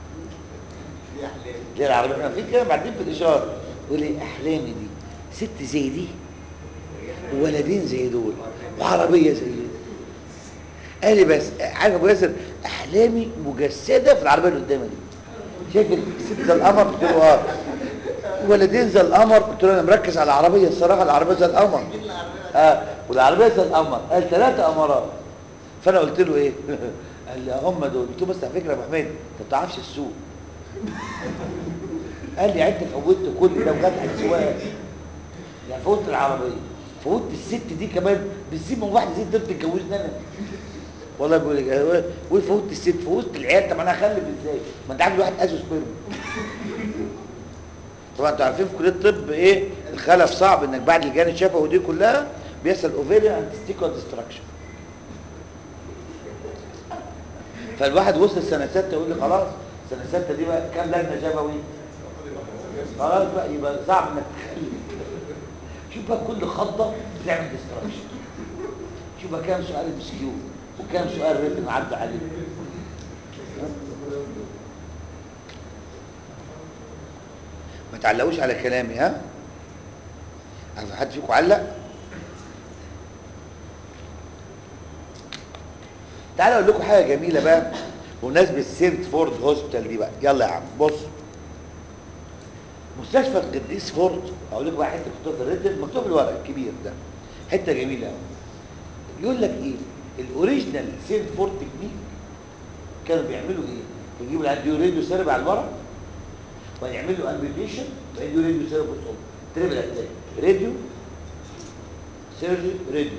ليه العربيه احنا في كده بعدين في الاشاره يقول لي احلامي دي ست زي دي وولدين زي دول وعربيه زي دي قال لي بس عارف ابو ياسر احلامي مجسده في العربيه اللي قدامي دي شايف الست زي القمر قلت له اه ولدين زي القمر قلت له انا مركز على العربيه الصراحه العربيه زي القمر اه والعربيه زي القمر قال ثلاثه قمرات فانا قلت له ايه قال لي هم دول قلت له بس على فكره يا ابو حميد انت ما بتعرفش السوق قال لي انت فوتت كل ده وجت على السواق يعني فوتت العربيه فوتت الست دي كمان بالذمه واحده زي دي بتتجوزني انا والله بيقول لك وفوتت الست فوتت العيال طب انا هخلف ازاي ما انت عارف الواحد ازو سبرم طبعا انتوا عارفين في كليه الطب ايه الخلف صعب انك بعد الجانب الشفوي دي كلها بيحصل اوفيريان اند تستيكال ديستراكشن فالواحد وصل سنه سته يقول لي خلاص سنه سته دي بقى كام لجنه شفوي خلاص بقى يبقى صعب انك تخلف شوف بقى كل خطه بتعمل ديستراكشن شوف بقى كام سؤال ام كيو وكام سؤال ريتم عدى عليه ما تعلقوش على كلامي ها عارف حد فيكم علق تعالوا اقول لكم حاجه جميله بقى بمناسبه سيرت فورد هوسبيتال دي بقى يلا يا عم بص مستشفى القديس فورد اقول لكم بقى حته مكتوبه في الريتم مكتوب في الورق الكبير ده حته جميله قوي يقول لك ايه الاوريجينال سيرت فورد تكنيك كانوا بيعملوا ايه يجيبوا العيال راديو سيرب على الورق ويعمل له امبيتيشن راديو راديو سيرب بصوت تريبل اتاك راديو سيرجي راديو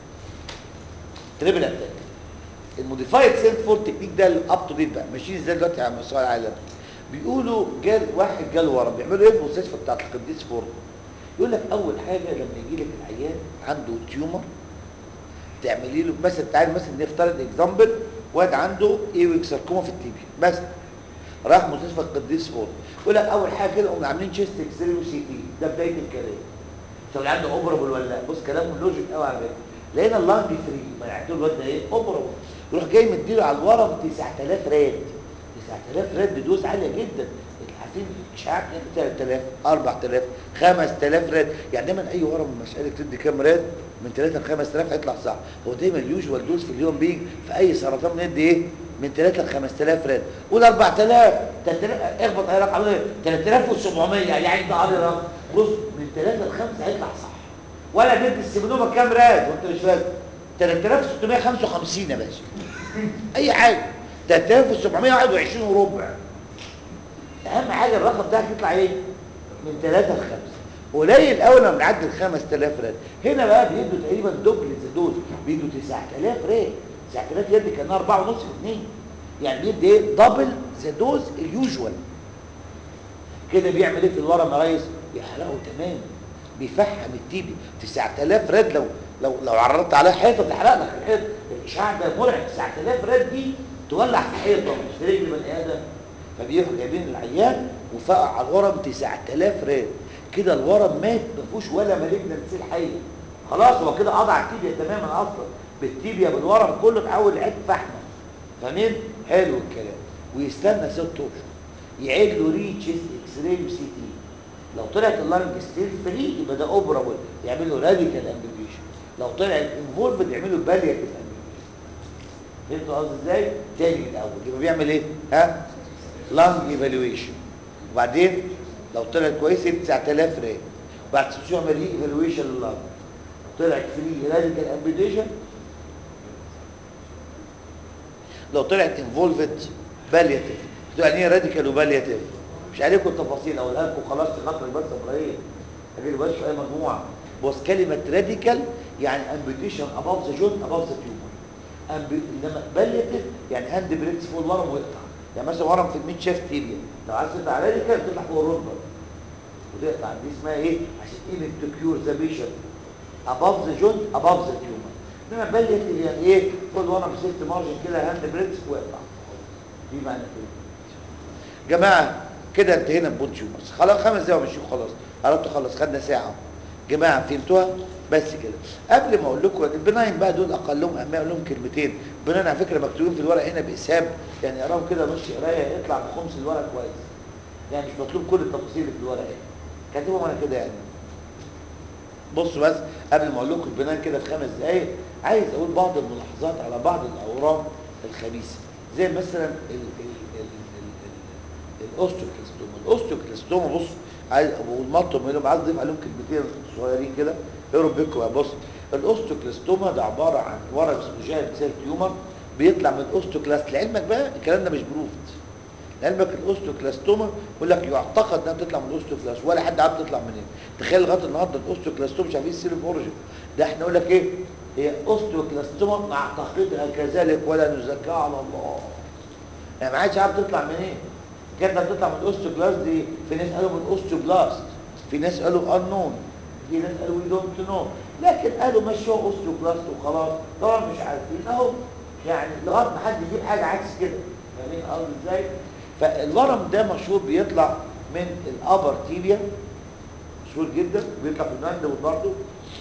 تريبل اتاك الموديفايد سيرت فورد تكنيك ده الاب تو ديت بقى ماشيين ازاي دلوقتي على مستوى العالم بيقولوا جال واحد جاله ورم بيعملوا ايه في المستشفى بتاعت القديس فورد يقول لك اول حاجه لما يجي لك العيان عنده تيومر تعملي له مثلا تعالى مثلا نفترض اكزامبل واد عنده ايويك ساركوما في التيبيا بس راح مستشفى القديس فورد يقول لك اول حاجه كده قوم عاملين تشيست اكس راي وسي تي ده بدايه الكلام طب اللي عنده اوبرابل ولا لا بص كلامه لوجيك قوي على فكره لقينا اللانج فري ما عرفت الواد ده ايه اوبرابل يروح جاي مديله على الورم 9000 راد 9000 راد دي دوز عاليه جدا عارفين اشعاع 3000 4000 5000 راد يعني دايما اي ورم مساله تدي كام راد من 3 ل 5000 هيطلع صح هو دايما اليوجوال دوز في اليوم بيجي في اي سرطان بندي ايه من 3 ل 5000 راد قول 4000 3000 اخبط اي رقم 3700 يعني ده قاري رقم بص من 3 ل 5 هيطلع صح ولا ندي السيمنوما كام راد وانت مش فاكر 3655 يا باشا اي حاجه 3721 وربع اهم حاجه الرقم بتاعك يطلع ايه من 3 ل 5 قليل قوي لما بنعدي ال 5000 راد هنا بقى بيدوا تقريبا دوبل دوز بيدوا 9000 راد 9000 يد كانها 4 ونص 2 يعني بيدي ايه دبل ذا دوز اليوجوال كده بيعمل ايه في الورم يا ريس يحرقه تمام بيفحم التيبي 9000 راد لو لو لو عرضت عليها حيطه تحرق لك الحيطه الاشعاع ده مرعب 9000 راد دي تولع في حيطه مش في رجل بني ادم فبيروحوا جايبين العيان وفقع على الورم 9000 راد كده الورم مات ما فيهوش ولا مالجنت سيل حيه خلاص هو كده قطع التيبيا تماما اصلا بالتيبيا بالورم كله اتحول لعيد فحمه فاهمين حلو الكلام ويستنى ست اشهر يعيد له ري تشيست اكس راي وسي تي لو طلعت اللارنج ستيل فري يبقى ده اوبرابل يعمل له راديكال امبيوتيشن لو طلعت انفولفد يعمل له بالياتيف امبيوتيشن فهمتوا قصدي ازاي؟ تاني من الاول يبقى بيعمل ايه؟ ها؟ لانج ايفالويشن وبعدين لو طلعت كويسه 9000 ريال بعد ست شهور يعمل ري ايفالويشن لللانج طلعت فري راديكال امبيوتيشن لو طلعت انفولفد بالياتيف يعني ايه راديكال وبالياتيف مش عليكم التفاصيل اقولها لكم خلاص تخاطر بس ابراهيم اجي بس في اي مجموعه بص كلمه راديكال يعني امبيوتيشن اباف ذا جوينت اباف ذا تيومر انما بالياتيف يعني هاند بريكس فوق الورم ويقطع يعني مثلا ورم في الميد شيفت تيبيا لو عايز تقطع راديكال تطلع فوق الركبه وتقطع دي اسمها ايه عشان ايه تو كيور ذا بيشن اباف ذا جوينت اباف ذا تيومر انما بالياتيف يعني ايه فوق الورم سيفت مارجن كده هاند بريكس ويقطع دي معنى كده جماعه كده انتهينا ببون تيومرز خلاص خمس دقايق ومشيكم خلاص قربت خلص خدنا ساعه جماعه فهمتوها بس كده قبل ما اقول لكم البناين بقى دول اقلهم اهميه اقول لهم كلمتين البناين على فكره مكتوبين في الورق هنا باسهاب يعني اقراهم كده نص قرايه يطلع بخمس الورق كويس يعني مش مطلوب كل التفاصيل اللي في الورق هنا كاتبهم انا كده يعني بصوا بس قبل ما اقول لكم البناين كده في خمس دقايق عايز اقول بعض الملاحظات على بعض الاورام الخبيثه زي مثلا ال ال ال ال الاوستوكلاستوما الاوستوكلاستوما بص عايز والمطم لهم عايز اضيف عليهم كلمتين صغيرين كده اقروا بيكم بقى بص الاوستوكلاستوما ده عباره عن ورم اسمه جاينت سيل تيومر بيطلع من الاوستوكلاست لعلمك بقى الكلام ده مش بروفد لعلمك الاوستوكلاستوما بيقول لك يعتقد انها بتطلع من الاوستوكلاست ولا حد عارف تطلع منين تخيل لغايه النهارده الاوستوكلاستوما مش عارفين السيل اوريجن ده احنا نقول لك ايه هي اوستوكلاستوما نعتقدها كذلك ولا نزكيها على الله يعني ما عادش عارف تطلع منين كانت بتطلع من الاوستوبلاست دي في ناس قالوا من الاوستوبلاست في ناس قالوا انون في ناس قالوا وي دونت نو لكن قالوا مشوا اوستوبلاست وخلاص طبعا مش عارفين اهو يعني لغايه ما حد يجيب حاجه عكس كده فاهمين قصدي ازاي فالورم ده مشهور بيطلع من الابر تيبيا مشهور جدا بيطلع في الماندبل برضه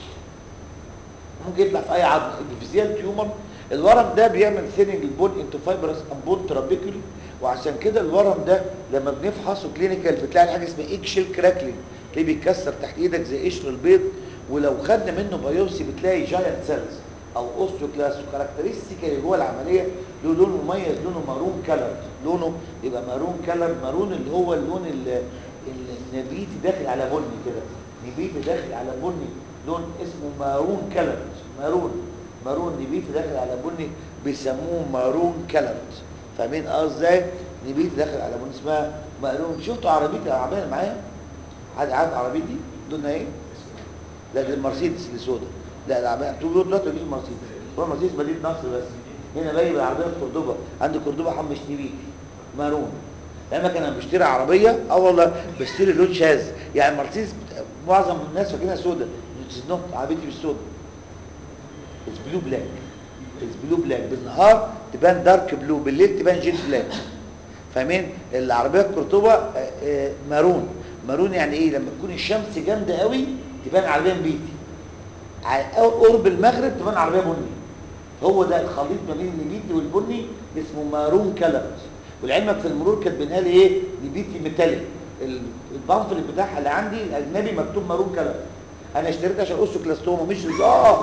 ممكن يطلع في اي عظم الفيزيال تيومر الورم ده بيعمل ثيننج البون انتو فايبرس امبون ترابيكولي وعشان كده الورم ده لما بنفحصه كلينيكال بتلاقي حاجه اسمها اكشل كراكلينج تلاقيه بيتكسر تحت ايدك زي قشر البيض ولو خدنا منه بايوبسي بتلاقي جاينت سيلز او اوستوكلاست وكاركترستيك اللي جوه العمليه له لون مميز لونه مارون كلر لونه يبقى مارون كلر مارون اللي هو اللون ال- النبيتي داخل على بني كده نبيتي داخل على بني لون اسمه مارون كلر مارون مارون نبيتي داخل على بني بيسموه مارون كلر فاهمين اه ازاي نبيتي داخل على بني اسمها مارون شفتوا عربيتي العربيه اللي معايا حد عارف عربيتي لونها ايه لا دي المرسيدس اللي سودا لا العربيه تقول دلوقتي تجيب مرسيدس هو مرسيدس مدينه نصر بس هنا باين العربيه في قردوبه عند قردوبه حمش نبيتي مارون لما كان بشتري عربيه اه والله بشتري لون شاذ يعني مرسيدس معظم الناس فاكرينها سودا نوت عربيتي مش سودا اتس بلو بلاك اتس بلو بلاك بالنهار تبان دارك بلو بالليل تبان جيت بلاك فاهمين العربيه القرطبه آه، آه، مارون مارون يعني ايه لما تكون الشمس جامده قوي تبان عربيه نبيتي على قرب المغرب تبان عربيه بني هو ده الخليط ما بين النبيتي والبني اسمه مارون كلر ولعلمك في المرور كاتبينها لي ايه نبيتي ميتاليك البامفلت بتاعها اللي عندي الاجنبي مكتوب مارون كلر انا اشتريتها عشان اوسو كلاستوما مش اه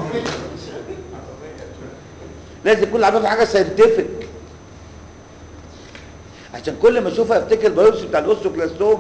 لازم كل عربيه في حاجه ساينتفك عشان كل ما اشوفها افتكر البيوبسي بتاع الاوسو كلاستوما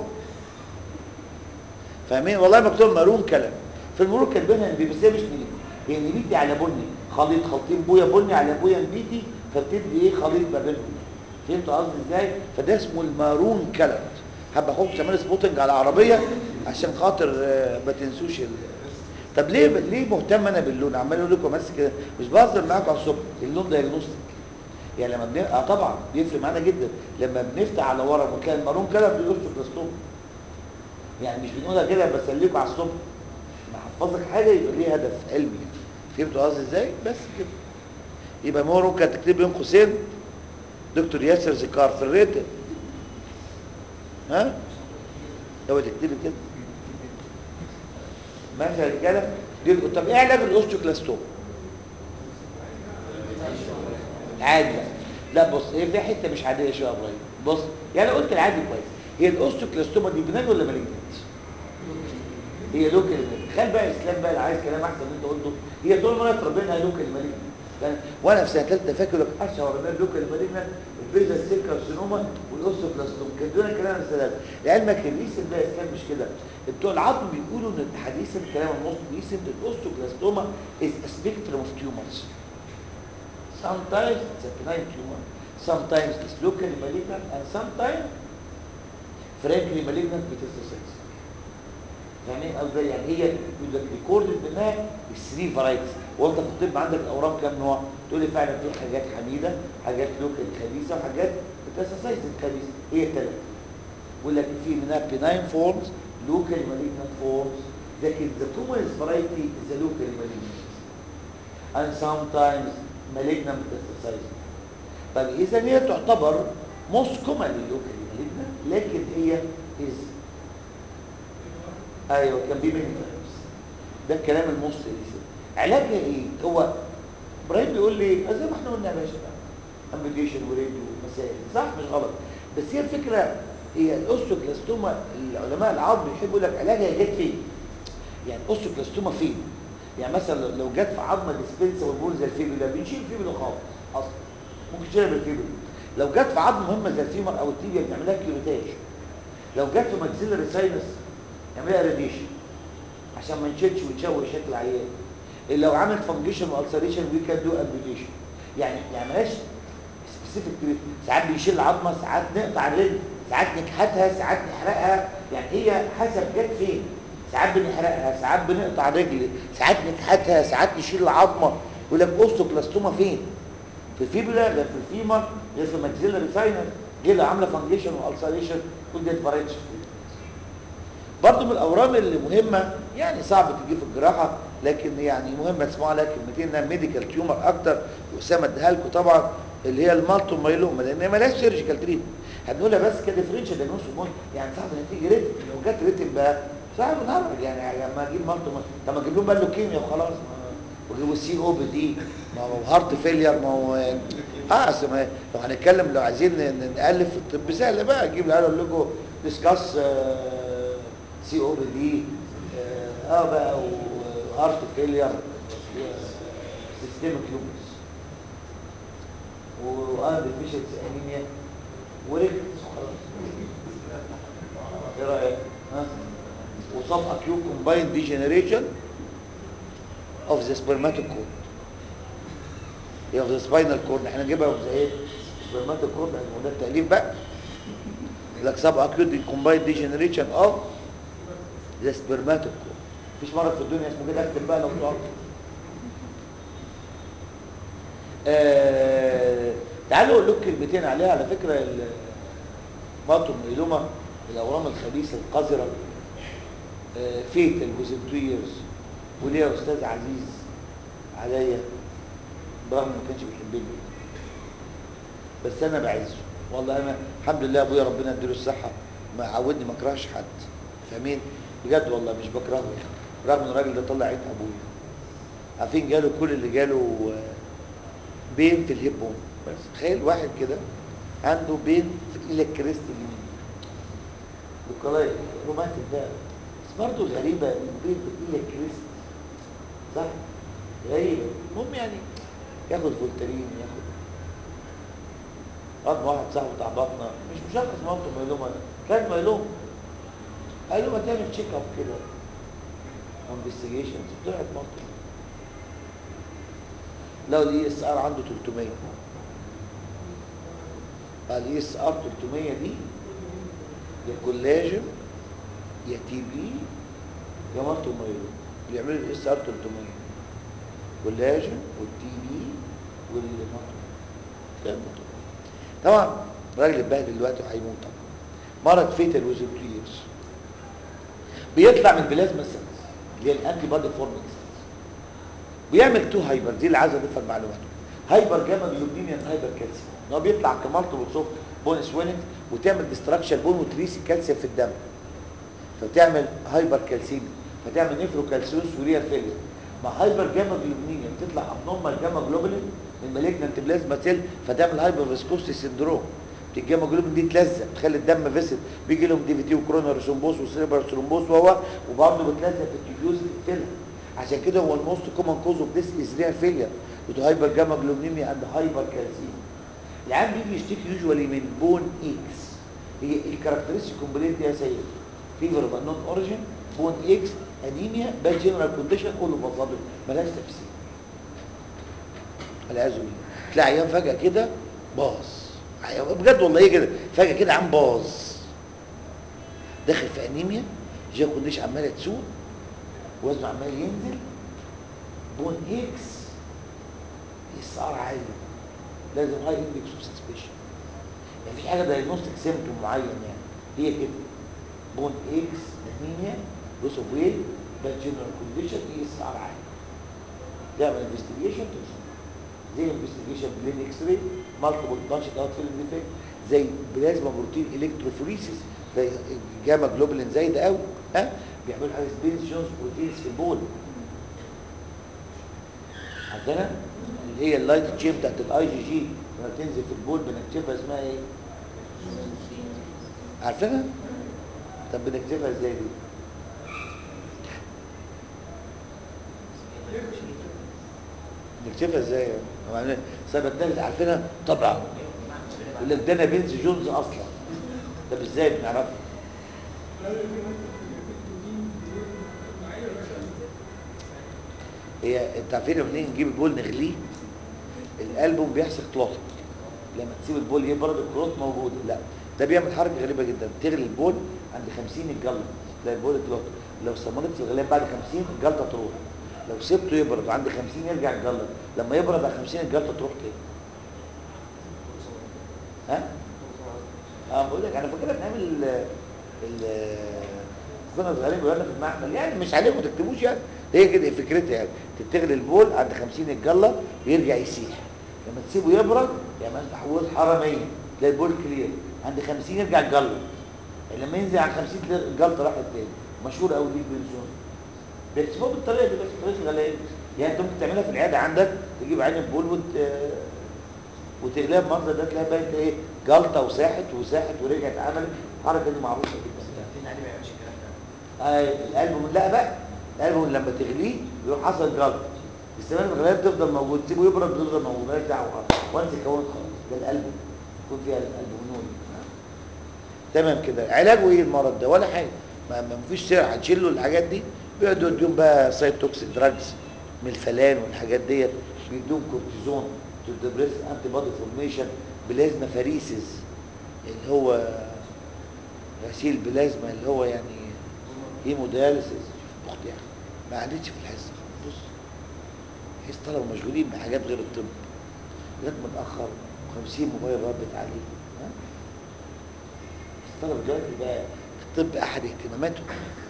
فاهمين والله مكتوب مارون كلر في المرور كاتبينها نبيتي بس هي مش نبيتي هي نبيتي على بني خليط خلطين بويا بني على بويا نبيتي فبتدي ايه خليط ما بينهم فهمتوا قصدي ازاي فده اسمه المارون كلر حابه اخوك تعمل سبوتنج على العربيه عشان خاطر آه، ما تنسوش ال... طب ليه ليه مهتم انا باللون عمال اقول لكم بس كده مش بهزر معاكم على الصبح اللون دايجنوستيك يعني لما بن... اه طبعا بيفرق معانا جدا لما بنفتح على ورق وتلاقي المارون كلر بيقول كلاستوم يعني مش بنقولها كده بسليكوا على الصبح نحفظك حاجه يبقى ليه هدف علمي يعني فهمتوا قصدي ازاي بس كده يبقى مورو كانت تكتب بين قوسين دكتور ياسر زكار في الريتم ها لو تكتبي كده ماشي يا رجاله دي- طب ايه علاج الاوستيوكلاستوم عادي بقى. لا بص هي في حته مش عاديه شويه يا ابراهيم بص يعني قلت العادي كويس هي الاوستوكلاستوما دي بنان ولا مالجنت هي لوكال مالجنت تخيل بقى اسلام بقى اللي عايز كلام احسن من انت قلته هي طول ما ربنا لوكال مالجنت وانا في سنه ثالثه فاكر لك اشهر من اللوكال مالجنت البيزا سيل كارسينوما والاوستوكلاستوما كان دول كلام السلام لعلمك الريسن بقى اسلام مش كده بتوع العظم بيقولوا ان حديثا الكلام الموست ريسنت الاوستوكلاستوما is a spectrum of tumors sometimes it's a benign tumor sometimes it's locally malignant and sometimes frankly malignant metastasis فاهمين قصدي يعني هي يقول لك ريكوردد منها الثري فرايتس وانت في الطب عندك الاورام كام نوع تقول لي فعلا في حاجات حميده حاجات لوكال خبيثه وحاجات ميتاستاسيس خبيثه هي الثلاثه يقول لك في منها benign forms locally malignant forms لكن the commonest variety is the locally malignant and sometimes malignant metastasis طيب اذا هي تعتبر most commonly locally malignant لكن هي is ايوه كان بي ميني تايمز ده الكلام الموست ريسنت علاجها ايه هو ابراهيم بيقول لي زي ما احنا قلنا يا باشا امبيديشن وراديو ومسائل صح مش غلط بس هي الفكره هي الاوستوكلاستوما العلماء العظم بيحبوا يقول لك علاجها جت فين يعني الاوستوكلاستوما فين يعني مثلا لو جت في عظمه ديسبنسا والبول زي الفيبولا بنشيل الفيبولا خالص اصلا ممكن تشيلها بالفيبولا لو جت في عظمه مهمه زي الفيمر او التيبيا بنعملها كيروتاج لو جت في ماكسيلاري ساينس نعملها راديشن عشان ما نشيلش ونشوه شكل العيان لو عملت فانجيشن والسريشن وي كان دو امبيوتيشن يعني يعني مالهاش سبيسيفيك ساعات بيشيل العظمه ساعات نقطع الرجل ساعات نكحتها ساعات نحرقها يعني هي حسب جت فين ساعات بنحرقها ساعات بنقطع رجل ساعات نكحتها ساعات نشيل العظمه يقول لك اوستوكلاستوما فين في الفيبولا غير في الفيمر غير في الماكسيلاري ساينس غير لو عامله فانجيشن والسريشن كل ده فاريتش برضه من الاورام اللي مهمه يعني صعب تجي في الجراحه لكن يعني مهمه تسمعوا لها كلمتين انها ميديكال تيومر اكتر واسامه اديها لكم طبعا اللي هي المالتو مايلوما لان هي مالهاش سيرجيكال تريت هنقولها بس كديفرنشال دياجنوز يعني صعب انها تيجي ريتم لو جت ريتم بقى صعب نهرج يعني لما اجيب مالتو طب ما اجيب لهم بقى لوكيميا وخلاص وجيبوا السي او بي دي ما هو هارت فيلير ما هو اه اصل لو هنتكلم لو عايزين نالف في الطب سهله بقى اجيب اقول لكم ديسكاس سي او بي دي اه بقى وهارت فيلير وسيستمك لوبس وانا ديفيشنسي انيميا وريكت خلاص ايه رايك ها وصاب اكيو كومبايند ديجنريشن اوف ذا سبرماتوكورد هي اوف ذا سباينال كورد احنا نجيبها اوف ذا ايه سبرماتوكورد ده التاليف بقى لك سب اكيوت كومبايند ديجنريشن اوف ذا سبرماتوكورد مفيش مرض في الدنيا اسمه كده اكتب بقى لو تعرف آه تعالوا اقول لكم كلمتين عليها على فكره المالتوميلوما الاورام الخبيثه القذره آه فيتال وزن تو ييرز وليه يا استاذ عزيز عليا برغم ما كانش بيحبني بس انا بعزه والله انا الحمد لله ابويا ربنا يديله الصحه ما عودني ما اكرهش حد فاهمين بجد والله مش بكرهه رغم ان الراجل ده طلع عين ابويا عارفين جاله كل اللي جاله بين في الهيب بون بس تخيل واحد كده عنده بين في الالكتريست اليمين بالقلايه روماتيك ده بس برضه الغريبه ان بين في الالكتريست صح غريبه المهم يعني ياخد فولترين ياخد قد واحد صاحبه بتاع بطنه مش مشخص موته ميلوما كان ميلوما قال له ما تعمل تشيك اب كده انفستيجيشنز طلعت موته لو الاي اس ار عنده 300 الاي اس ار 300 دي يا كولاجين يا تي بي يا مالتو مايلو بيعملوا الاي اس ار 300 كولاجين والتي بي والمالتو مايلو طبعا الراجل اتبهدل دلوقتي وهيموت طبعا مرض فيتال وزن تو ييرز بيطلع من البلازما سيلز اللي هي الانتي بادي فورمينج سيلز بيعمل تو هايبر دي اللي عايز اضيفها المعلومات هايبر جاما جلوبينيان هايبر كالسيوم ان هو بيطلع كمالتو بتصف بون سويننج وتعمل ديستراكشن بون وتريسي كالسيوم في الدم فتعمل هايبر كالسيمي فتعمل نيفرو كالسيوس وريال فيلير مع هايبر جاما جلوبينيان بتطلع ابنورمال جاما جلوبولين من مالجنانت بلازما سيل فتعمل هايبر فيسكوستي سندروم الجاما جلوبين دي تلزق تخلي الدم فيسد بيجي لهم دي في تي وكرونر ثرومبوس وسيربر ثرومبوس وهو وبرضه بتلزق في التيبيوز تقفلها عشان كده هو الموست كومن كوز اوف ذيس از ريال فيلير with هايبر جاما جلوبينيميا اند هايبر كالسيوم العيان بيجي يشتكي يوجوالي من بون اكس هي الكاركترستيك كومبليت دي يا سيد فيفر اوف نون اوريجين بون اكس انيميا باد جنرال كونديشن كله بصابر ملهاش تفسير والعياذ بالله تلاقي عيان فجاه كده باظ عيان- بجد والله هي كده فجاه كده عم باظ داخل في انيميا جا كونديشن عماله تسوق وزنه عمال ينزل بون اكس اس ار عالي لازم هاي اندكس اوف سسبشن يعني مفيش حاجه دايجنوستيك سيمتوم معين يعني هي كده بون اكس انيميا لوس اوف ويت باد جنرال كونديشن اي اس ار عالي تعمل انفستيجيشن توصل زي انفستيجيشن بلين اكس راي مالتيبل بانش اوت فيلم ديفكت زي بلازما بروتين الكتروفوريسيس زي جاما جلوبولين زايده قوي ها بيعملوا حاجه سبينس جونز بروتينز في البول عندنا اللي هي اللايت تشين بتاعت الاي جي جي لما بتنزل في البول بنكتبها اسمها ايه؟ عارفينها؟ طب بنكتبها ازاي دي؟ نكتبها ازاي يعني؟ سبب الناس عارفينها؟ طبعا يقول لك ده انا بنز جونز اصلا طب ازاي بنعرفها؟ هي انت عارفين لما نيجي نجيب البول نغليه الالبوم بيحصل كلوت لما تسيب البول يبرد الكلوت موجود لا ده بيعمل حركه غريبه جدا تغلي البول عند 50 الجلط تلاقي البول كلوت لو استمرت في الغليان بعد 50 الجلطه تروح لو سبته يبرد وعند 50 يرجع الجلط لما يبرد على 50 الجلطه تروح تاني ها اه بقول لك انا فاكرها بنعمل ال ال كنا صغيرين بيقولنا في المعمل يعني مش عليكم ما تكتبوش يعني هي كده فكرتها يعني تتغلي البول عند 50 الجله ويرجع يسيح لما تسيبه يبرد يعني مثلا تحول حراميه تلاقي البول كلير عند 50 يرجع الجله يعني لما ينزل عن 50 تلاقي الجلطه راحت تاني مشهور قوي دي بنزون بيكتبوها بالطريقه دي بس طريقه الغليان يعني انت ممكن تعملها في العياده عندك تجيب عين البول وت وتقلبها المنظر ده تلاقي بقى انت ايه جلطه وساحت وساحت ورجعت عملت الحركه دي معروفه جدا عارفين عليه ما يعملش الكلام ده آه القلب لا بقى القلب لما تغليه يروح حصل جلط استمرار الغليان تفضل موجود تسيبه يبرد تفضل موجود مالكش دعوه وانت كون خلاص ده القلب يكون فيها القلب منون تمام كده علاجه ايه المرض ده ولا حاجه ما ما فيش سرعه هتشيل له الحاجات دي بيقعدوا يديهم بقى سايتوكسين دراجز من الفلان والحاجات ديت بيدوهم كورتيزون تو ديبريس انتي بودي فورميشن بلازما فاريسز اللي هو غسيل بلازما اللي هو يعني هيمودياليسيس اختي يعني ما عادتش في الحصه خالص بص حس طلبه مشغولين بحاجات غير الطب لغايه متاخر 50 موبايل ردت عليه ها الطلبه دلوقتي بقى الطب احد اهتماماتهم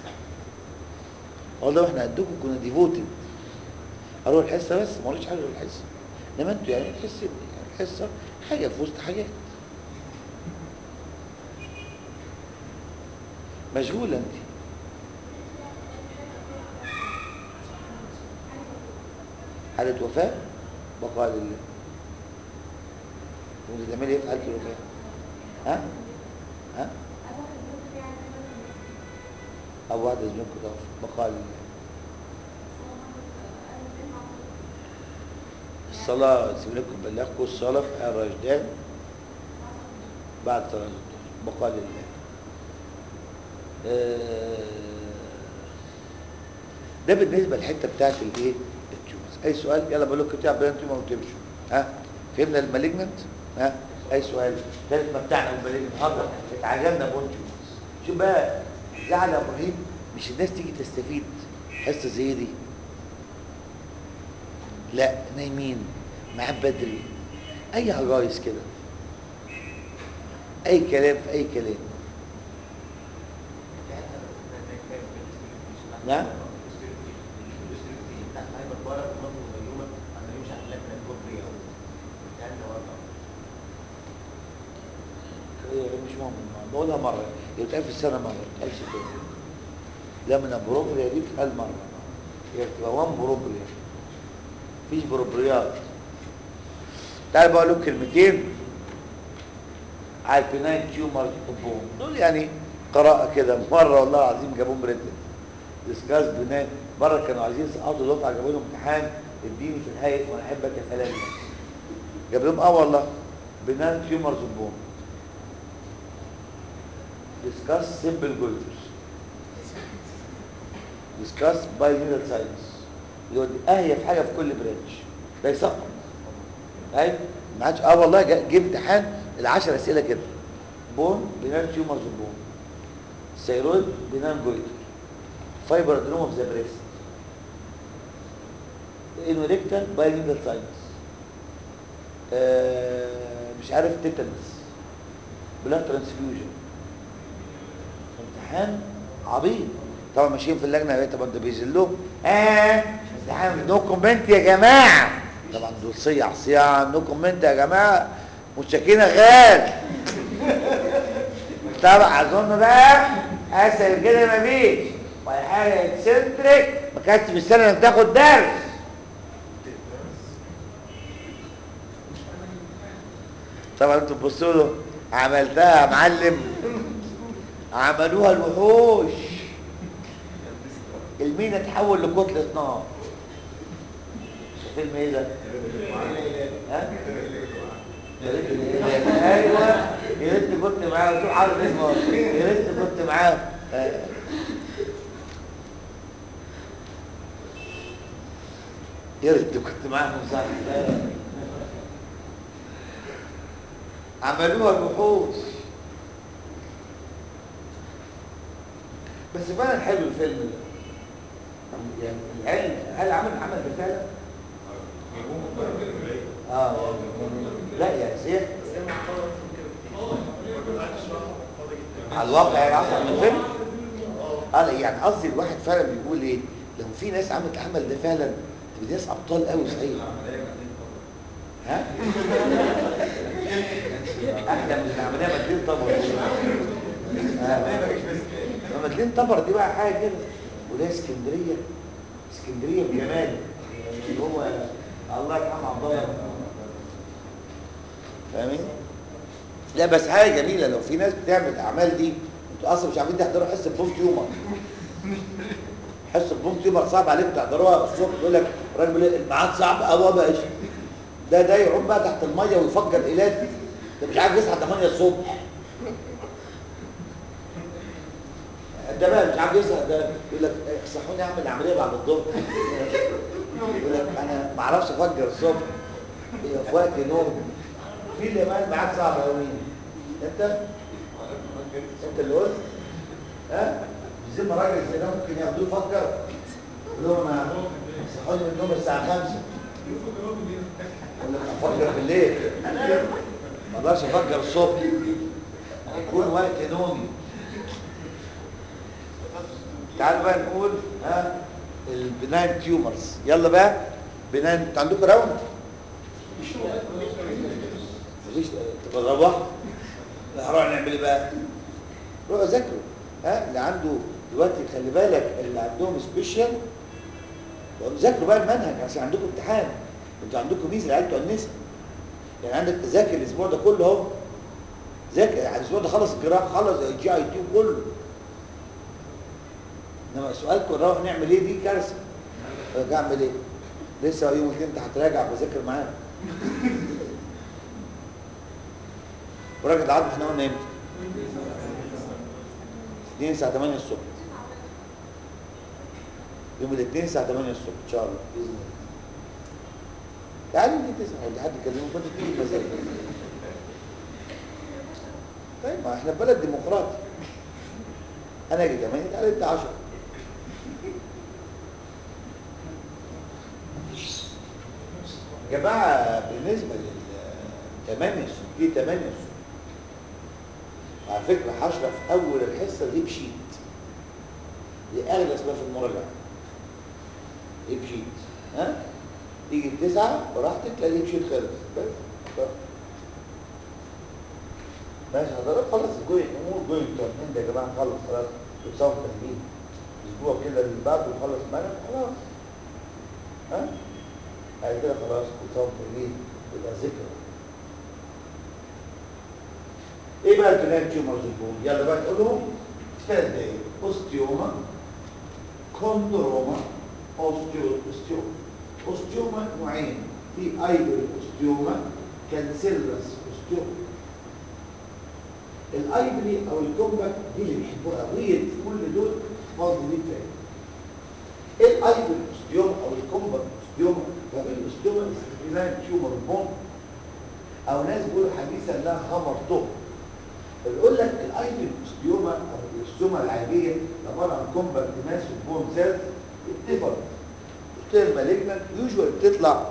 والله احنا قدكم كنا ديفوتد اروح الحصه بس ما قلتش حاجه غير الحصه انما انتوا يعني تحس ان يعني الحصه حاجه في وسط حاجات مشغوله انت حالة وفاة بقاء لله كنت تعملي ايه في حالة الوفاة؟ ها؟ ها؟ أو واحدة زميلكم توفى بقاء لله الصلاة زميلكم بلغكم الصلاة في آل رشدان بعد صلاة الظهر بقاء لله آه، ده بالنسبة للحتة بتاعت الايه؟ التيومرز أي سؤال يلا بقول لكم بتاع بلان تيومر وتمشوا ها؟ فهمنا المالجنت؟ ها؟ أي سؤال؟ ثالث ما بتاعنا المالجنت النهارده اتعجبنا بون تيومرز شوف بقى زعل يا ابراهيم مش الناس تيجي تستفيد حصة زي دي لا نايمين معاه بدري اي هجايز كده اي كلام في اي كلام نعم. إيه، مش مهم بقولها مرة يبقى في السنة مرة ما تقالش تاني لا من البروبريا دي بتقال مرة هي بتبقى وان بروبريا مفيش بروبريات تعال بقول لك كلمتين على البناين تيومر بون دول يعني قراءة كده مرة والله العظيم جابوهم بريتن ديسكاس بناين مرة كانوا عايزين يسقطوا دفعة جابوا لهم امتحان اديني في الهيئة وانا احبك يا فلان جاب لهم اه والله بناين تيومرز بون ديسكاس سيمبل جولترز ديسكاس باي نيدل ساينس اللي هو دي اهيف حاجه في كل برانش ده يسقط ايوه ما عادش اه والله جا- جه امتحان العشر اسئله كده بون بنان تيومرز بون ثيرويد بنان جويتر فايبر ادروم اوف ذا بريست انوريكتال باي نيدل ساينس آه مش عارف تيتانس بلاد ترانسفيوجن امتحان عبيط طبعا ماشيين في اللجنه يا طب ده بيذلوه اه امتحان نو كومنت يا جماعه طبعا دول صيع صياع نو كومنت يا جماعه متشكين يا غال طبعا اظن بقى اسهل كده مفيش ولا حاجه اكسنتريك ما كانتش مستني انك تاخد درس طبعا انتوا تبصوا له عملتها يا معلم عملوها الوحوش المينا تحول لكتلة نار فيلم ايه ده؟ ها؟ يا ريت ايوه يا ريت كنت معاهم شوف عارف اسمه يا ريت كنت معاهم آه. يا ريت كنت معاهم صح لا. عملوها الوحوش بس فعلا حلو الفيلم ده يعني العلم هل عمل عمل ده فعلا؟ اه يعني لا يعني سيح على الواقع يعني اصلا من الفيلم اه لا يعني قصدي الواحد فعلا بيقول ايه لو في ناس عملت العمل ده فعلا تبقى ناس ابطال قوي صحيح ها احلى من العمليه مدين طبر آه. مدين طبر دي بقى حاجه كده وده اسكندريه اسكندريه بجمال اللي هو الله يرحمه عبد الله فاهمين لا بس حاجه جميله لو في ناس بتعمل الاعمال دي انتوا اصلا مش عارفين تحضروا حصه بوم تيومر حصه بوم تيومر صعب عليكم تحضروها الصبح يقول لك الراجل بيقول لك الميعاد صعب قوي بقى ده ده يعوم بقى تحت الميه ويفجر ايلات ده مش عارف يصحى 8 الصبح ده بقى مش عارف يصحى ده يقول لك صحوني اعمل عمليه بعد الظهر يقول لك انا ما اعرفش افجر الصبح في وقت نوم مين اللي قال معاك صعب قوي مين انت انت اللي قلت ها زي ما راجل زي ده ممكن ياخدوه يفكر يقول لهم انا صحوني من النوم الساعه 5 يقول لك افكر بالليل ما اقدرش افكر الصبح يكون وقت نومي تعالوا بقى نقول ها البناين تيومرز يلا بقى بناين انتوا عندكم راوند مفيش طب نروح هنروح نعمل ايه بقى روحوا ذاكروا ها اللي عنده دلوقتي خلي بالك اللي عندهم سبيشال ذاكروا بقى المنهج عشان عندكم امتحان انتوا عندكم ميزه العيال بتوع النساء يعني عندك تذاكر الاسبوع ده كله اهو ذاكر يعني الاسبوع ده خلص الجراحه خلص الجي اي تي كله انما سؤالكم نروح نعمل ايه دي كارثه ارجع اعمل ايه لسه يوم الاثنين انت هتراجع بذاكر معاك وراجع العرض احنا قلنا امتى؟ الاثنين الساعه 8 الصبح يوم الاثنين الساعه 8 الصبح ان شاء الله باذن الله تعالوا انت تسمع ولا حد يكلمك كنت تيجي مزاج طيب ما احنا بلد ديمقراطي انا اجي 8 تعالى انت 10 يا جماعه بالنسبه لل 8 الصبح دي 8 الصبح على فكره هشرح في اول الحصه دي بشيت دي اغلى اسمها في المراجعه دي بشيت ها تيجي التسعة براحتك تلاقي بشيت خلص بس بس. ماشي حضرتك خلص جوين امور جوين تمرين يا جماعه خلص خلاص بتصوم تمرين اسبوع كده اللي بعده وخلص معانا خلاص ها بعد كده خلاص بتصوم تمرين يبقى ذكر ايه بقى البلان تيومرز البون يلا بقى نقولهم في ثلاث دقايق اوستيوما كوندروما اوستيو اوستيوما اوستيوما نوعين في ايبل اوستيوما كانسيلس اوستيوما الايبري او الكومباكت دي اللي بيحبوها قوي في كل دول فاضي دي فاهم ايه الايبل اوستيوما او الكومباكت اوستيوما ففي الاوستيوما استخدام تيومر بون او ناس بيقولوا حديثا لها خمر طهر بيقول لك الايبل اوستيوما او الاوستيوما العاديه عباره عن كومباكت ماس بون سيلز التفر ستير مالجنت يوجوال بتطلع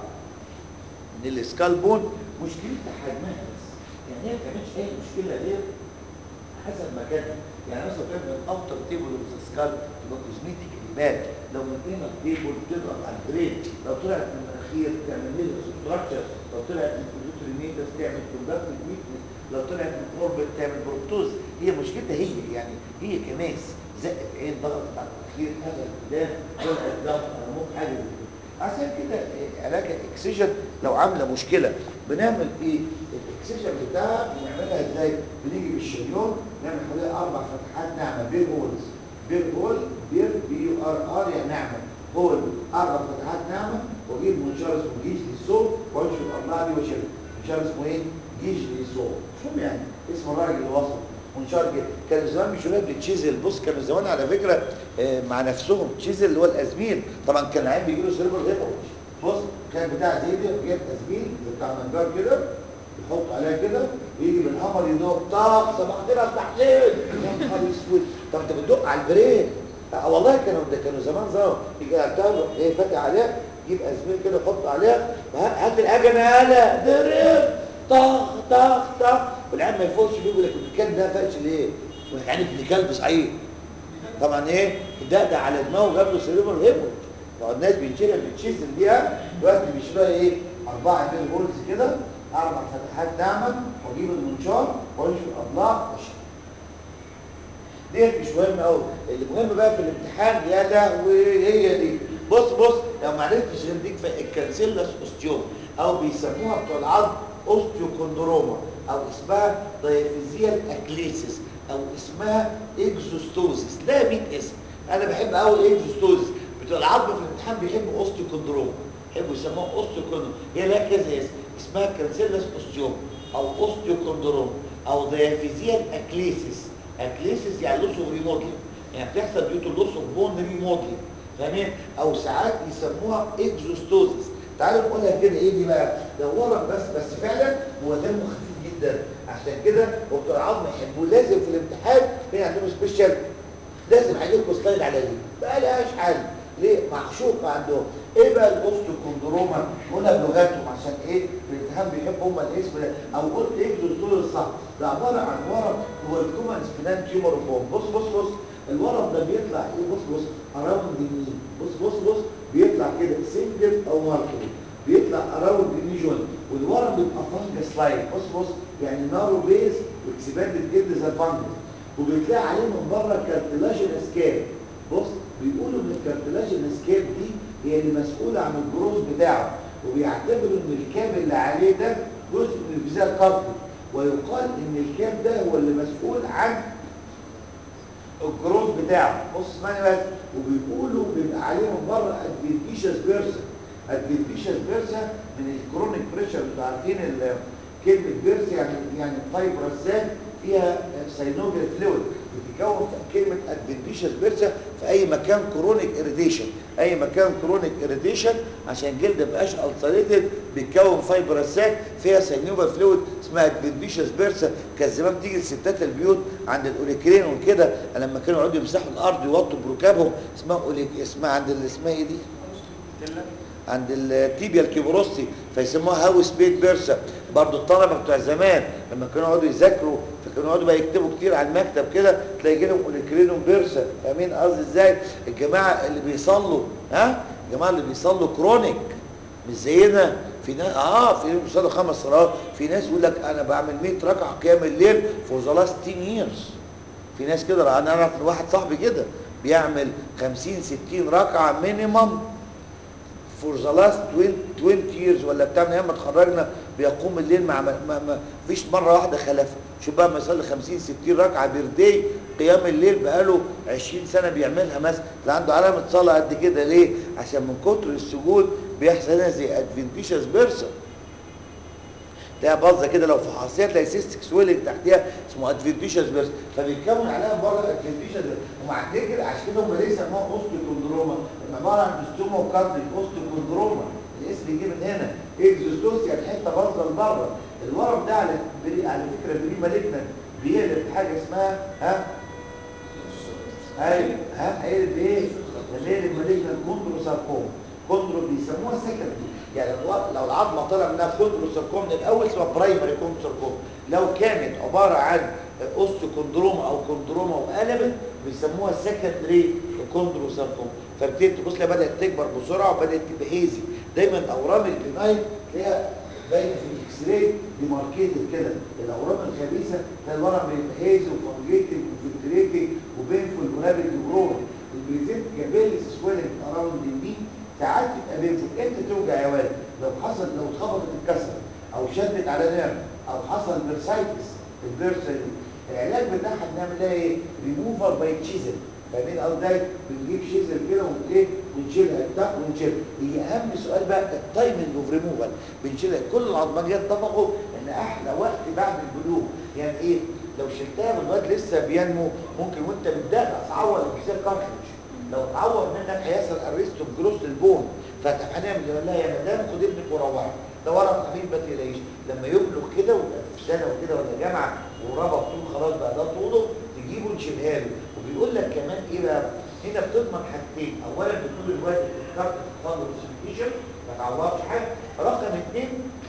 من السكال بون مشكلتها حجمها بس يعني هي ما بتعملش اي مشكله غير حسب مكانها يعني مثلا كان من اوتر تيبل اوف ذا سكال تبقى كوزميتيك يبان لو من هنا تيبل تضغط على البرين لو طلعت من المناخير تعمل ليه ستراكشر لو طلعت من الكوليتوري ميدس تعمل كوندكتيف ويكنس لو طلعت من اوربت تعمل بروبتوز هي مشكلتها هي يعني هي كماس زقت عين ضغطت على المناخير هذا القدام طلعت ضغط على المخ حاجه زي كده عشان كده علاج الاكسجن لو عامله مشكله بنعمل ايه الاكسجن بتاعها بنعملها ازاي بنيجي بالشريون نعمل حوالي اربع فتحات ناعمه بير هولز بير هول بير بي يو ار ار يعني ناعمه هول اربع فتحات ناعمه واجيب منشار اسمه جيش للصوت وانشر الاضلاع دي واشيلها منشار اسمه ايه جيش للصوت شو يعني اسم الراجل اللي وصل منشار كده كانوا زمان بيشيلوها بتشيزل بص كانوا زمان على فكره آه، مع نفسهم تشيزل اللي هو الازميل طبعا كان العيال بيجي له سيرفر هيبروش بص كان بتاع زي دي جايب ازميل بتاع منجار كده يحط عليها كده ويجي بالحمر يدق طاق صباح الخير يا افتح ليه يا نهار اسود طب انت بتدق على البرين آه والله كانوا ده كانوا زمان زمان يجي على بتاع يروح ايه فاتح عليها يجيب ازميل كده يحط عليها وه- هات الحاجه نقله ضرب طخ طخ طخ والعيال ما يفوقش بيه يقول لك الكلب ده فاقش ليه؟ يعني ابن كلب صحيح طبعا ايه ده ده على دماغه جاب له سيريبر هيموريج فالناس بتشيلها بتشيزل بيها دلوقتي بيشيلوها ايه اربعه بين هولز كده اربع فتحات ناعمه واجيب المنشار وانشر الاضلاع واشيل ديت مش مهم قوي المهم بقى في الامتحان يا لهوي هي دي بص بص لو ما عرفتش غير ديك الكانسيلاس اوستيوم او بيسموها بتوع العظم اوستيوكوندروما او اسمها دايفيزيال اكليسيس او اسمها اكزوستوزيس لا 100 اسم انا بحب قوي الاكزوستوزيس بتوع العظم في الامتحان بيحبوا اوستيوكوندروما يحبوا يسموها اوستيوكوندروما هي لها كذا اسم اسمها كانسيلاس اوستيوم او اوستيوكوندروما او دايفيزيال اكليسيس اكليسيس يعني لوس اوف ريمودلينج يعني بتحصل ديوتو لوس اوف بون ريمودلينج فاهمين او ساعات يسموها اكزوستوزيس تعالوا نقولها كده ايه دي بقى ده ورم بس بس فعلا هو دمه خفيف جدا عشان كده وبتوع العظم يحبوه لازم في الامتحان في عندهم سبيشال لازم هيجيلكوا سلايد على دي بقى لهاش حل ليه معشوقه عندهم ايه بقى الاوستوكوندروما قلنا بلغتهم عشان ايه في الامتحان بيحبوا هم الاسم ده او قلت ايه الدكتور الصح ده عباره عن ورم هو الكومن سبينان تيومر بوم بص بص بص الورم ده بيطلع ايه بص بص اراوند مين بص بص بص بيطلع كده سنجل او مالتيبل بيطلع اراوند ريجون والورم بيبقى فانجس لايك بص بص يعني نارو بيز واكسباندد جلد زي الفانجس وبتلاقي عليه من بره كارتلاجين اسكاب بص بيقولوا ان الكارتلاجين اسكاب دي هي اللي مسؤوله عن الجروز بتاعه وبيعتبروا ان الكاب اللي عليه ده جزء من الفيزياء القطري ويقال ان الكاب ده هو اللي مسؤول عن الجروث بتاعه بص اسمعني بس وبيقولوا بيبقى عليه من بره ادفنتيشس بيرسا ادفنتيشس بيرسا من الكرونيك بريشر انتوا عارفين ال- كلمه بيرسا يعني يعني فايبرسات فيها سينوجري فلويد بتتكون في كلمه ادفنتيشس بيرسا في اي مكان كرونيك اريديشن اي مكان كرونيك اريديشن عشان الجلد ما يبقاش التريتد بيتكون فايبرسات فيها سينوفال فلويد اسمها ادفنتيشس بيرسا كان زمان تيجي الستات البيوت عند الاوليكرين وكده لما كانوا يقعدوا يمسحوا الارض يوطوا بركابهم اسمها أوليك اسمها عند ال- اسمها ايه دي عند التيبيا الكيبروستي فيسموها هاوس بيت بيرسا برضو الطلبه بتوع زمان لما كانوا يقعدوا يذاكروا فكانوا يقعدوا بقى يكتبوا كتير على المكتب كده تلاقي يجي لهم اوليكرينوم بيرسا فاهمين قصدي ازاي الجماعه اللي بيصلوا ها الجماعه اللي بيصلوا كرونيك مش زينا في ناس اه في ناس بيصلوا خمس صلوات في ناس يقول لك انا بعمل 100 ركعه قيام الليل فور ذا لاست 10 ييرز في ناس كده انا اعرف واحد صاحبي كده بيعمل 50 60 ركعه مينيمم فور ذا لاست 20 years ولا بتاع من ايام ما اتخرجنا بيقوم الليل مع ما, ما, ما فيش مره واحده خلفها شوف بقى ما يصلي 50 60 ركعه بيردي قيام الليل بقاله 20 سنه بيعملها مثلا لا عنده علامه صلاه قد كده ليه عشان من كتر السجود بيحصل هنا زي ادفنتيشس بيرسون تلاقي باظه كده لو فحصيها تلاقي سيستك سويلنج تحتيها اسمه ادفنتيشس بيرس فبيتكون عليها بره الادفنتيشس ومع كده عشان كده هم ليه سموها اوستيوكوندروما عباره عن بستوما وكارديك اوستيوكوندروما الاسم يجي من هنا اكزوستوس يعني حته باظه لبره الورم ده على بري على فكره بري مالجنا بيقلب حاجه اسمها ها ايوه ها هيقلب ايه؟ ده بيقلب مالجنا كوندروساركوما كوندرو بيسموها سكندري يعني لو العظمه طلع منها كوندروساركوما من الاول اسمها برايمري كوندروساركوما لو كانت عباره عن اوستوكوندروما او كوندروما وقلبت بيسموها سكندري كوندروساركوما فبتبتدي تبص لها بدات تكبر بسرعه وبدات تبقى هيزي دايما الاورام البناين تلاقيها باينه في الاكس راي ديماركيتد كده الاورام الخبيثه تلاقي الورم بيبقى هيزي وفانجيتد وفلتريتد وبينفول ورابد وجرون البريزنت جابيلس سويلنج اراوند الني ساعات تبقى بينفول امتى توجع يا ولد لو حصل لو اتخبطت اتكسرت او شدت على نيرف او حصل بيرسايتس البيرسا العلاج بتاعها بنعمل لها ايه ريموفر باي تشيزل فاهمين قصدي بنجيب شيزل كده وايه ونشيلها الدق ونشيلها هي اهم سؤال بقى التايمنج اوف ريموفال بنشيلها كل العظمانيات اتفقوا ان احلى وقت بعد البلوغ يعني ايه لو شلتها والواد لسه بينمو ممكن وانت بتدافع تعور الجزيره كارتلج لو اتعور منك هيحصل اريست اوف جروس للبون فطب هنعمل ايه لا يا مدام خد ابنك وروحي ده ورق خفيف ما تقلقيش لما يبلغ كده ويبقى في سنه وكده ولا جامعه وربط طول خلاص بقى ده طوله تجيبه نشيلها له وبيقول لك كمان ايه بقى هنا بتضمن حاجتين اولا بتقول الواد الكارت فاضل سيميشن ما تعورش حاجه رقم اثنين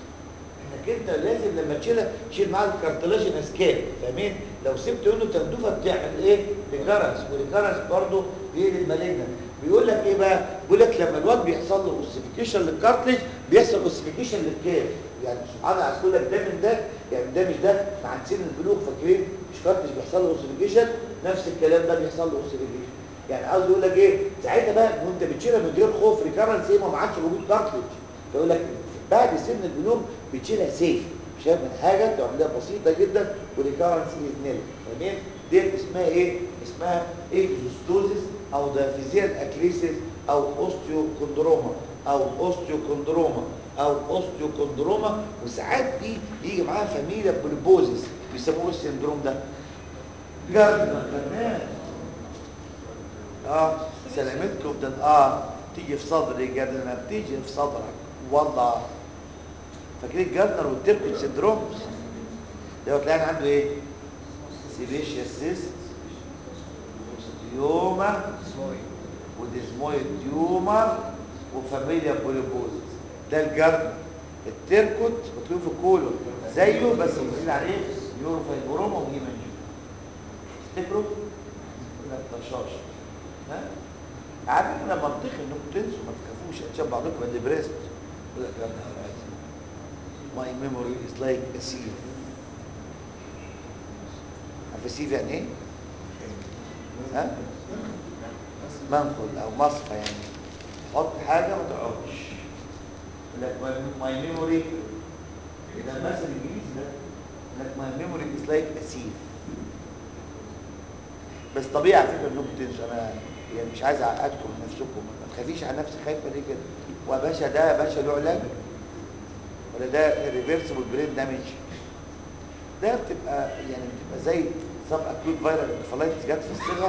انك انت لازم لما تشيلها تشيل معاها الكارتلاج اسكاب فاهمين لو سبت منه تندوفه بتعمل ايه ريكارنس وريكارنس برضه بيقلب مالجنا بيقول لك ايه بقى بيقول لك لما الواد بيحصل له اوسيفيكيشن للكارتلج بيحصل اوسيفيكيشن للكاف يعني سبحان الله عايز لك ده من ده يعني ده مش ده مع سن البلوغ فاكرين مش كارتلج بيحصل له اوسيفيكيشن نفس الكلام ده بيحصل له اوسيفيكيشن يعني عاوز يقول لك ايه ساعتها بقى وانت بتشيلها من غير خوف ريكارنس ايه ما عادش موجود كارتلج فيقول لك بعد سن البلوغ بتشيلها سيف شايف من حاجه تعملها بسيطه جدا وريكارنس اذن تمام دي اسمها ايه اسمها اكزوستوزيس او دافيزيال اكليسيس او اوستيوكوندروما او اوستيوكوندروما او اوستيوكوندروما وساعات دي يجي معاها فاميليا بوليبوزيس بيسموه السندروم ده جاردنر تمام اه سلامتكم ده اه تيجي في صدري جاردنر بتيجي في صدرك والله فاكرين جاردنر والتيركوت سندروم ده تلاقي عنده ايه سيبيشيا سيست اوستيوما وديزمويد تيومر وفاميليا بوليبوزيس ده الجاردنر التيركوت مكتوب في الكولون زيه بس بيقول عليه نيوروفايبروما وهيمانجيوما تفتكروا ما تطشاش ها عارف انا منطقي انكم تنسوا ما تخافوش هتشبه بعضكم اللي بريست يقول لك يا نهار ازرق my memory is like a sieve عارف sieve يعني ايه؟ ها؟ منخل او مصفى يعني حط حاجه ما تقعدش يقول لك my- my memory ده المثل الانجليزي ده يقول لك my memory is like a sieve بس طبيعي على فكره انكم تنسوا انا يعني مش عايز اعقدكم من نفسكم ما تخافيش على نفسك خايفه ليه كده ويا باشا ده يا باشا له علاج ولا ده ريفرسبل برين دامج ده بتبقى يعني بتبقى زي سب اكيوت فايرال انفلايتس جت في الصغر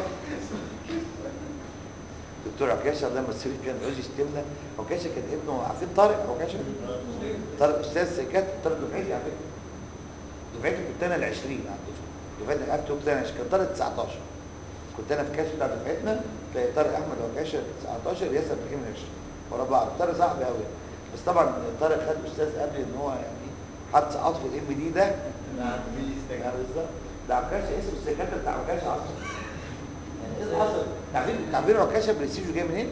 دكتور عكاشه الله يمسيه كان يقول يشتمنا عكاشه كان ابنه عارفين طارق عكاشه طارق استاذ سيكات طارق دفعتي على فكره دفعتي كنت انا ال 20 على الدفعه دفعتي قعدت كنت انا كان طارق 19 كنت انا في الكاش بتاع دفعتنا تلاقي طارق احمد وعكاشه 19 ياسر ابراهيم 20 ورا بعض طارق صاحبي قوي بس طبعا طارق خد استاذ قبل ان هو يعني حد سقط في الام دي ده نعم يعني بالظبط ده عكاشه اسم السكاتره بتاع عكاشه اصلا يعني ايه اللي حصل؟ تعرفين تعرفين عكاشه برستيجه جاي منين؟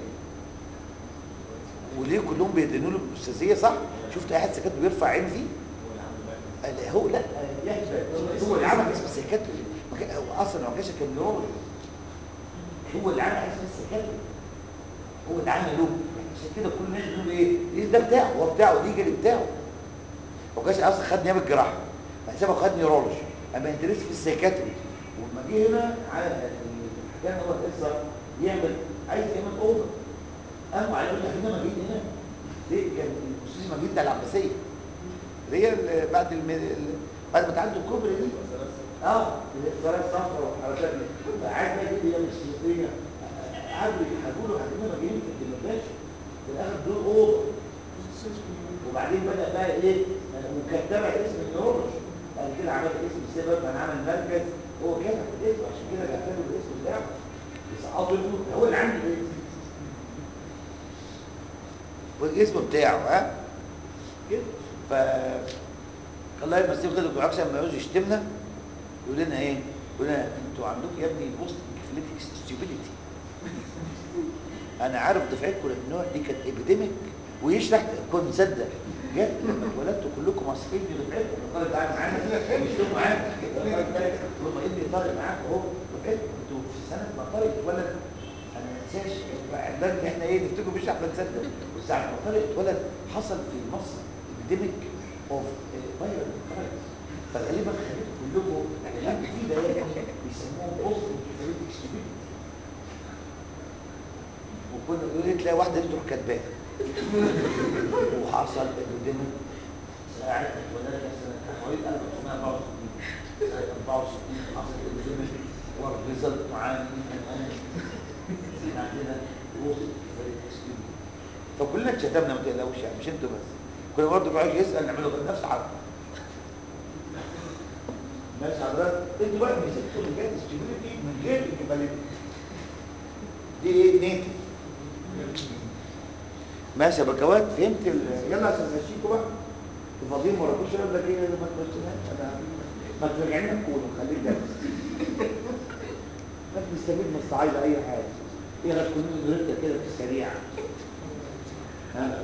وليه كلهم بيدينوا له بالاستاذيه صح؟ شفت اي حد سكاتره بيرفع عين فيه؟ قال هو لا يحسب هو اللي عمل اسم السكاتره ما كان- هو اصلا عكاشه كان نيورولوجي هو اللي عمل اسم السكاتره هو اللي عمله يعني عشان كده كل الناس بيقولوا ايه إيه ده بتاعه هو بتاعه ليجل بتاعه هو كانش اصلا خد نيابه جراحه بعد كده خد نيورولوجي اما انترست في السيكاتري ولما جه هنا على الحكايه هو لسه يعمل عايز يعمل اوضه قاموا على هنا مجيد هنا ليه كان الاستاذ مجيد ده العباسيه اللي هي ال- بعد الم... ال- بعد ما تعدوا الكوبري دي اه الزراعه الصفراء والحركات دي عايز بقى يجيب هي مش سياسيه قعدوا يحكوا له حكينا مجانين في الدمرداش في الاخر دول اوضه وبعدين بدا بقى ايه مكتبه اسم النيورولوجي بعد كده عمل اسم السبب كان عمل مركز هو كتب الاسم عشان كده بيعتبروا الاسم بتاعه يسقطوا له هو اللي عنده الاسم والاسم بتاعه ها كده ف الله يمسيه كده دكتور عكس لما يعوز يشتمنا يقول لنا ايه يقول لنا انتوا عندكم يا ابني بوست انكفليتيك ستيوبيديتي انا عارف دفعتكم لان النوع دي كانت ابيديميك ويشرح كنت مصدق جت لما اتولدتوا كلكم مصريين دي دفعتكم الطالب قاعد معانا بيشتموا معانا لما ابني طالب معاك اهو دفعتكم انتوا في سنه ما طارق اتولد انا ما انساش لازم احنا ايه نفتكر بيشرح بنصدق وساعه ما طارق اتولد حصل في مصر ابيديميك اوف فايرال فايروس فغالبا خليكم كلكم اللي في ده بيسموه بوست انكفليتيك ستيوبيديتي وكنا يقول تلاقي واحده دي تروح كاتباها وحصل قدامه ساعه ولا لك سنه حوالي 1964 سنه 64 حصل قدامه والريزلت معانا احنا عندنا وصل فكلنا اتشتمنا ما تقلقوش يعني مش انتوا بس كنا برضه بقى يسال نعمله كده نفس الحركه ماشي حضرتك انتوا بقى مسكتوا الجهاز ستيبيليتي من غير الكباليتي دي ايه نيتف ماشي يا بكوات فهمت ال... يلا عشان نمشيكوا بقى الفاضيين ما رضوش يقول لك ايه ما تمشيناش انا ما ترجعينا نقول وخليك جالس ما بنستفيد من الصعايده اي حاجه ايه غير كلنا نرد كده في السريع ها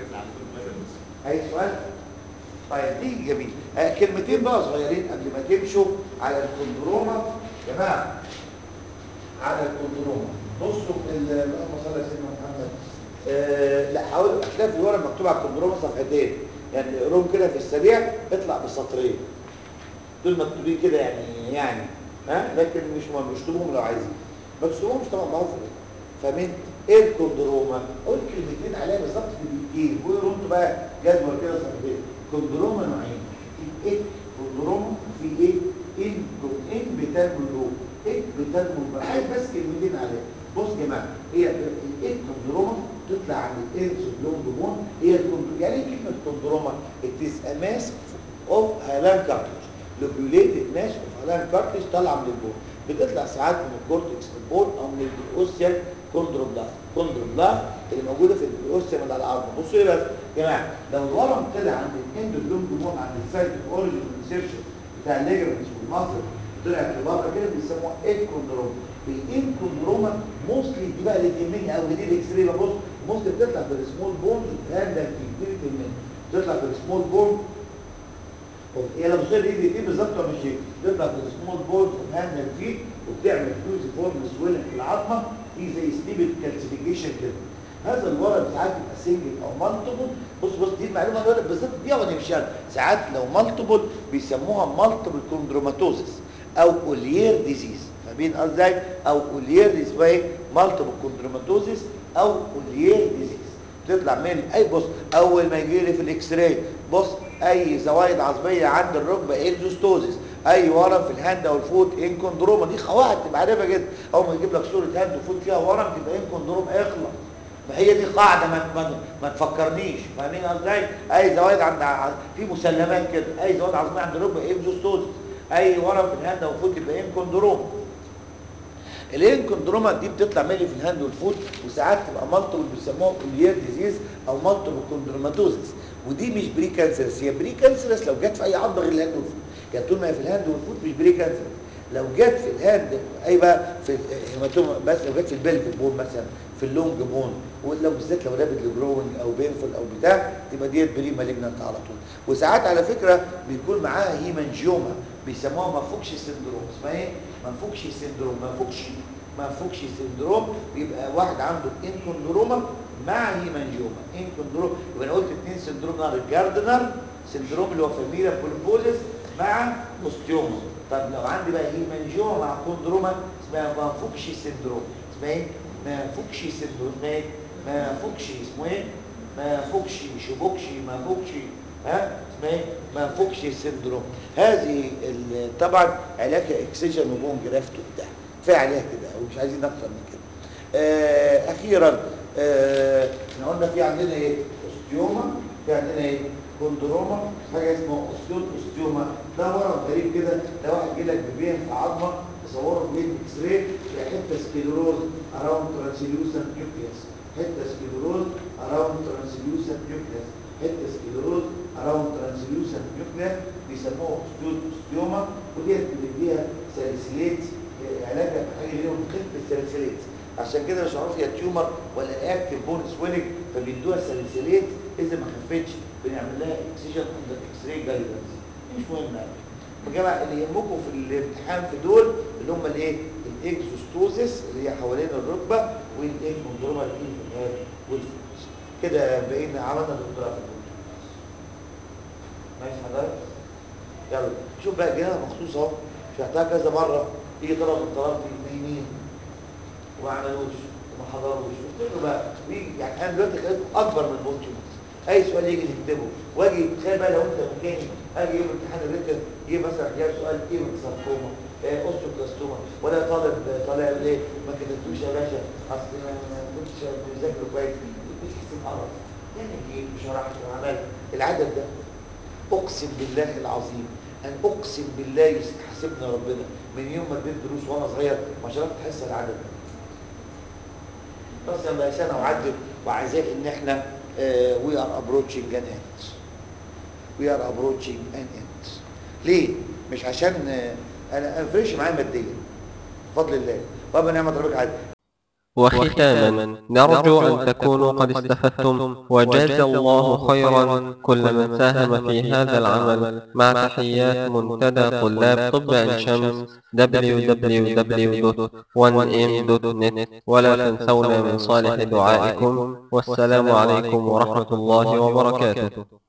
اي سؤال طيب دي جميل آه كلمتين بقى صغيرين قبل ما تمشوا على الكوندروما يا جماعه على الكوندروما بصوا ال- اللهم صل على سيدنا محمد آه لا حاول هتلاقي في الورق مكتوب على الكوندروما صفحتين يعني اقراهم كده في السريع اطلع بسطرين دول مكتوبين كده يعني يعني ها لكن مش مهم اكتبوهم لو عايزين ما تكتبوهمش طبعا معروف فاهمين ايه الكوندروما اقول كلمتين عليها بالظبط في دقيقتين ويقولوا انتوا بقى جدول كده صفحتين كوندروما نوعين في ايه كوندروما في ايه ان ان بتنمو له ايه بتنمو له عايز بس كلمتين عليها بص يا جماعه هي الايه كوندروما تطلع عن الانس لونج بون هي الكوندروما يعني ايه كلمه كوندروما it is a mass of هالان cartilage lobulated mass of هالان cartilage طالعه من البون بتطلع ساعات من الكورتكس البون او من الاوسيال كوندروبلاست كوندروبلاست اللي موجوده في الاوسيال من العظم بصوا ايه بس يا جماعه لو الورم طلع عند الاندولونج بون عند السايت اوريجن انسيرشن بتاع الليجمنتس والمصل طلعت لبره كده بيسموها الكوندروما الانكوندروما موستلي دي بقى اللي تهمني قوي دي الاكس راي بص موستلي بتطلع في السمول بون هذا كتير تهمني بتطلع في السمول بون هي لو بتصير ايدي دي بالظبط ولا مش دي تطلع في السمول بون هاند فيت وبتعمل فيوزي فورم سويلنج في العظمه دي زي ستيبل كالسيفيكيشن كده هذا الورم ساعات بيبقى سنجل او مالتيبل بص بص دي المعلومه اللي بالظبط دي ونمشي ساعات لو مالتيبل بيسموها مالتيبل كوندروماتوزس او اوليير ديزيز فاهمين قصدي او اوليير دي اسمها ايه مالتيبل كوندروماتوزس او اوليير ديزيز تطلع من اي بص اول ما يجي لي في الاكس راي بص اي زوايد عظميه عند الركبه انزوستوزيس اي ورم في الهاند او الفوت انكوندروما دي قواعد تبقى عارفها جدا اول ما يجيب لك صوره هاند وفوت فيها ورم تبقى انكوندروما اخلص ما هي دي قاعده ما ما, ما تفكرنيش فاهمين ازاي اي زوايد عند ع- في مسلمات كده اي زوايد عظميه عند الركبه انزوستوزيس اي ورم في الهاند او الفوت يبقى انكوندروما الانكوندروما دي بتطلع مالي في الهاند والفوت وساعات تبقى مالتيبل بيسموها اوليير ديزيز او مالتيبل كوندروماتوزس ودي مش بري كانسرس هي بري كانسرس لو جت في اي عظمه غير الهاند والفوت يعني طول ما هي في الهاند والفوت مش بري كانسرس لو جت في الهاند اي بقى في الهيماتوما بس لو جت في البلفيك بون مثلا في اللونج بون ولو بالذات لو رابد جروينج او بينفول او بتاع تبقى ديت بري مالجنانت على طول وساعات على فكره بيكون معاها هيمانجيوما بيسموها مفوكش سندروم اسمها ايه مفوكش سندروم مفوكش فوكشي سندروم بيبقى واحد عنده انكوندروما مع هيمانجيوما انكوندروما يبقى انا قلت اثنين سندروم نار الجاردنر سندروم اللي هو فاميليا بوليبوزيس مع اوستيوما طب لو عندي بقى هيمانجيوما مع كوندروما اسمها مانفوكشي سندروم اسمها ايه مانفوكشي سندروم اسمها ايه مانفوكشي اسمه ايه مانفوكشي شبوكشي مانفوكشي ها اسمها ايه مانفوكشي سندروم هذه ال- طبعا علاجها اكسجين وبون جرافت وبتاع كفايه عليها كده او مش عايزين اكتر من كده آه اخيرا آه، احنا قلنا في عندنا ايه اوستيوما في عندنا ايه كوندروما حاجه اسمها اوستيوت اوستيوما ده ورم غريب كده ده واحد جه لك ببين في عظمه تصوره في اكس راي في حته سكليروز اراوند ترانسليوسنت نيوكليوس حته سكليروز اراوند ترانسليوسنت نيوكليوس حته سكليروز اراوند ترانسليوسنت نيوكليوس بيسموها اوستيوت اوستيوما وديت بنديها ساليسيليت آه، علاجها بحاجه ليهم خف الساليسيليت عشان كده مش عارف هي تيومر ولا اكتف بون سويلنج فبيدوها ساليسيليت اذا ما خفتش بنعمل لها اكسجن اندر اكس راي جايدنس مش مهم يعني يا جماعه اللي يهمكم في الامتحان في دول اللي هم الايه الاكزوستوزيس اللي هي حوالين الركبه والاكوندروما الانفيال والفوت كده بقينا عملنا دكتوراه في الدكتور ماشي حضرتك يلا شوف بقى جينا مخصوص اهو شرحتها كذا مره يجي طلب من طلبتي نايمين وما عملوش وما حضروش قلت له بقى ويجي يعني انا دلوقتي خليته اكبر من بونتي اي سؤال يجي نكتبه واجي تخيل بقى لو انت مكاني اجي يوم امتحان الريتن يجي مثلا جايب سؤال ايه من ساركوما آه اوستيوكلاستوما ولا طالب طالع يقول ليه ما كتبتوش يا باشا اصل ما ما كنتش بذاكر كويس بتحس بقرف يعني جيت وشرحت وعملت العدد ده اقسم بالله العظيم ان اقسم بالله يحاسبنا ربنا من يوم ما اديت دروس وانا صغير ما شرحت حصه العدد ده بس بقى سنه وعدت وعايزاه ان احنا وي ار ابروتشنج ان اند وي ار ابروتشنج ان اند ليه مش عشان آه، انا انا فريش معايا ماديا بفضل الله بابا نعمه ربك عادي وختاما نرجو أن تكونوا قد استفدتم وجاز الله خيرا كل من ساهم في هذا العمل مع تحيات منتدى طلاب طب عين شمس www.1m.net ولا تنسونا من صالح دعائكم والسلام عليكم ورحمة الله وبركاته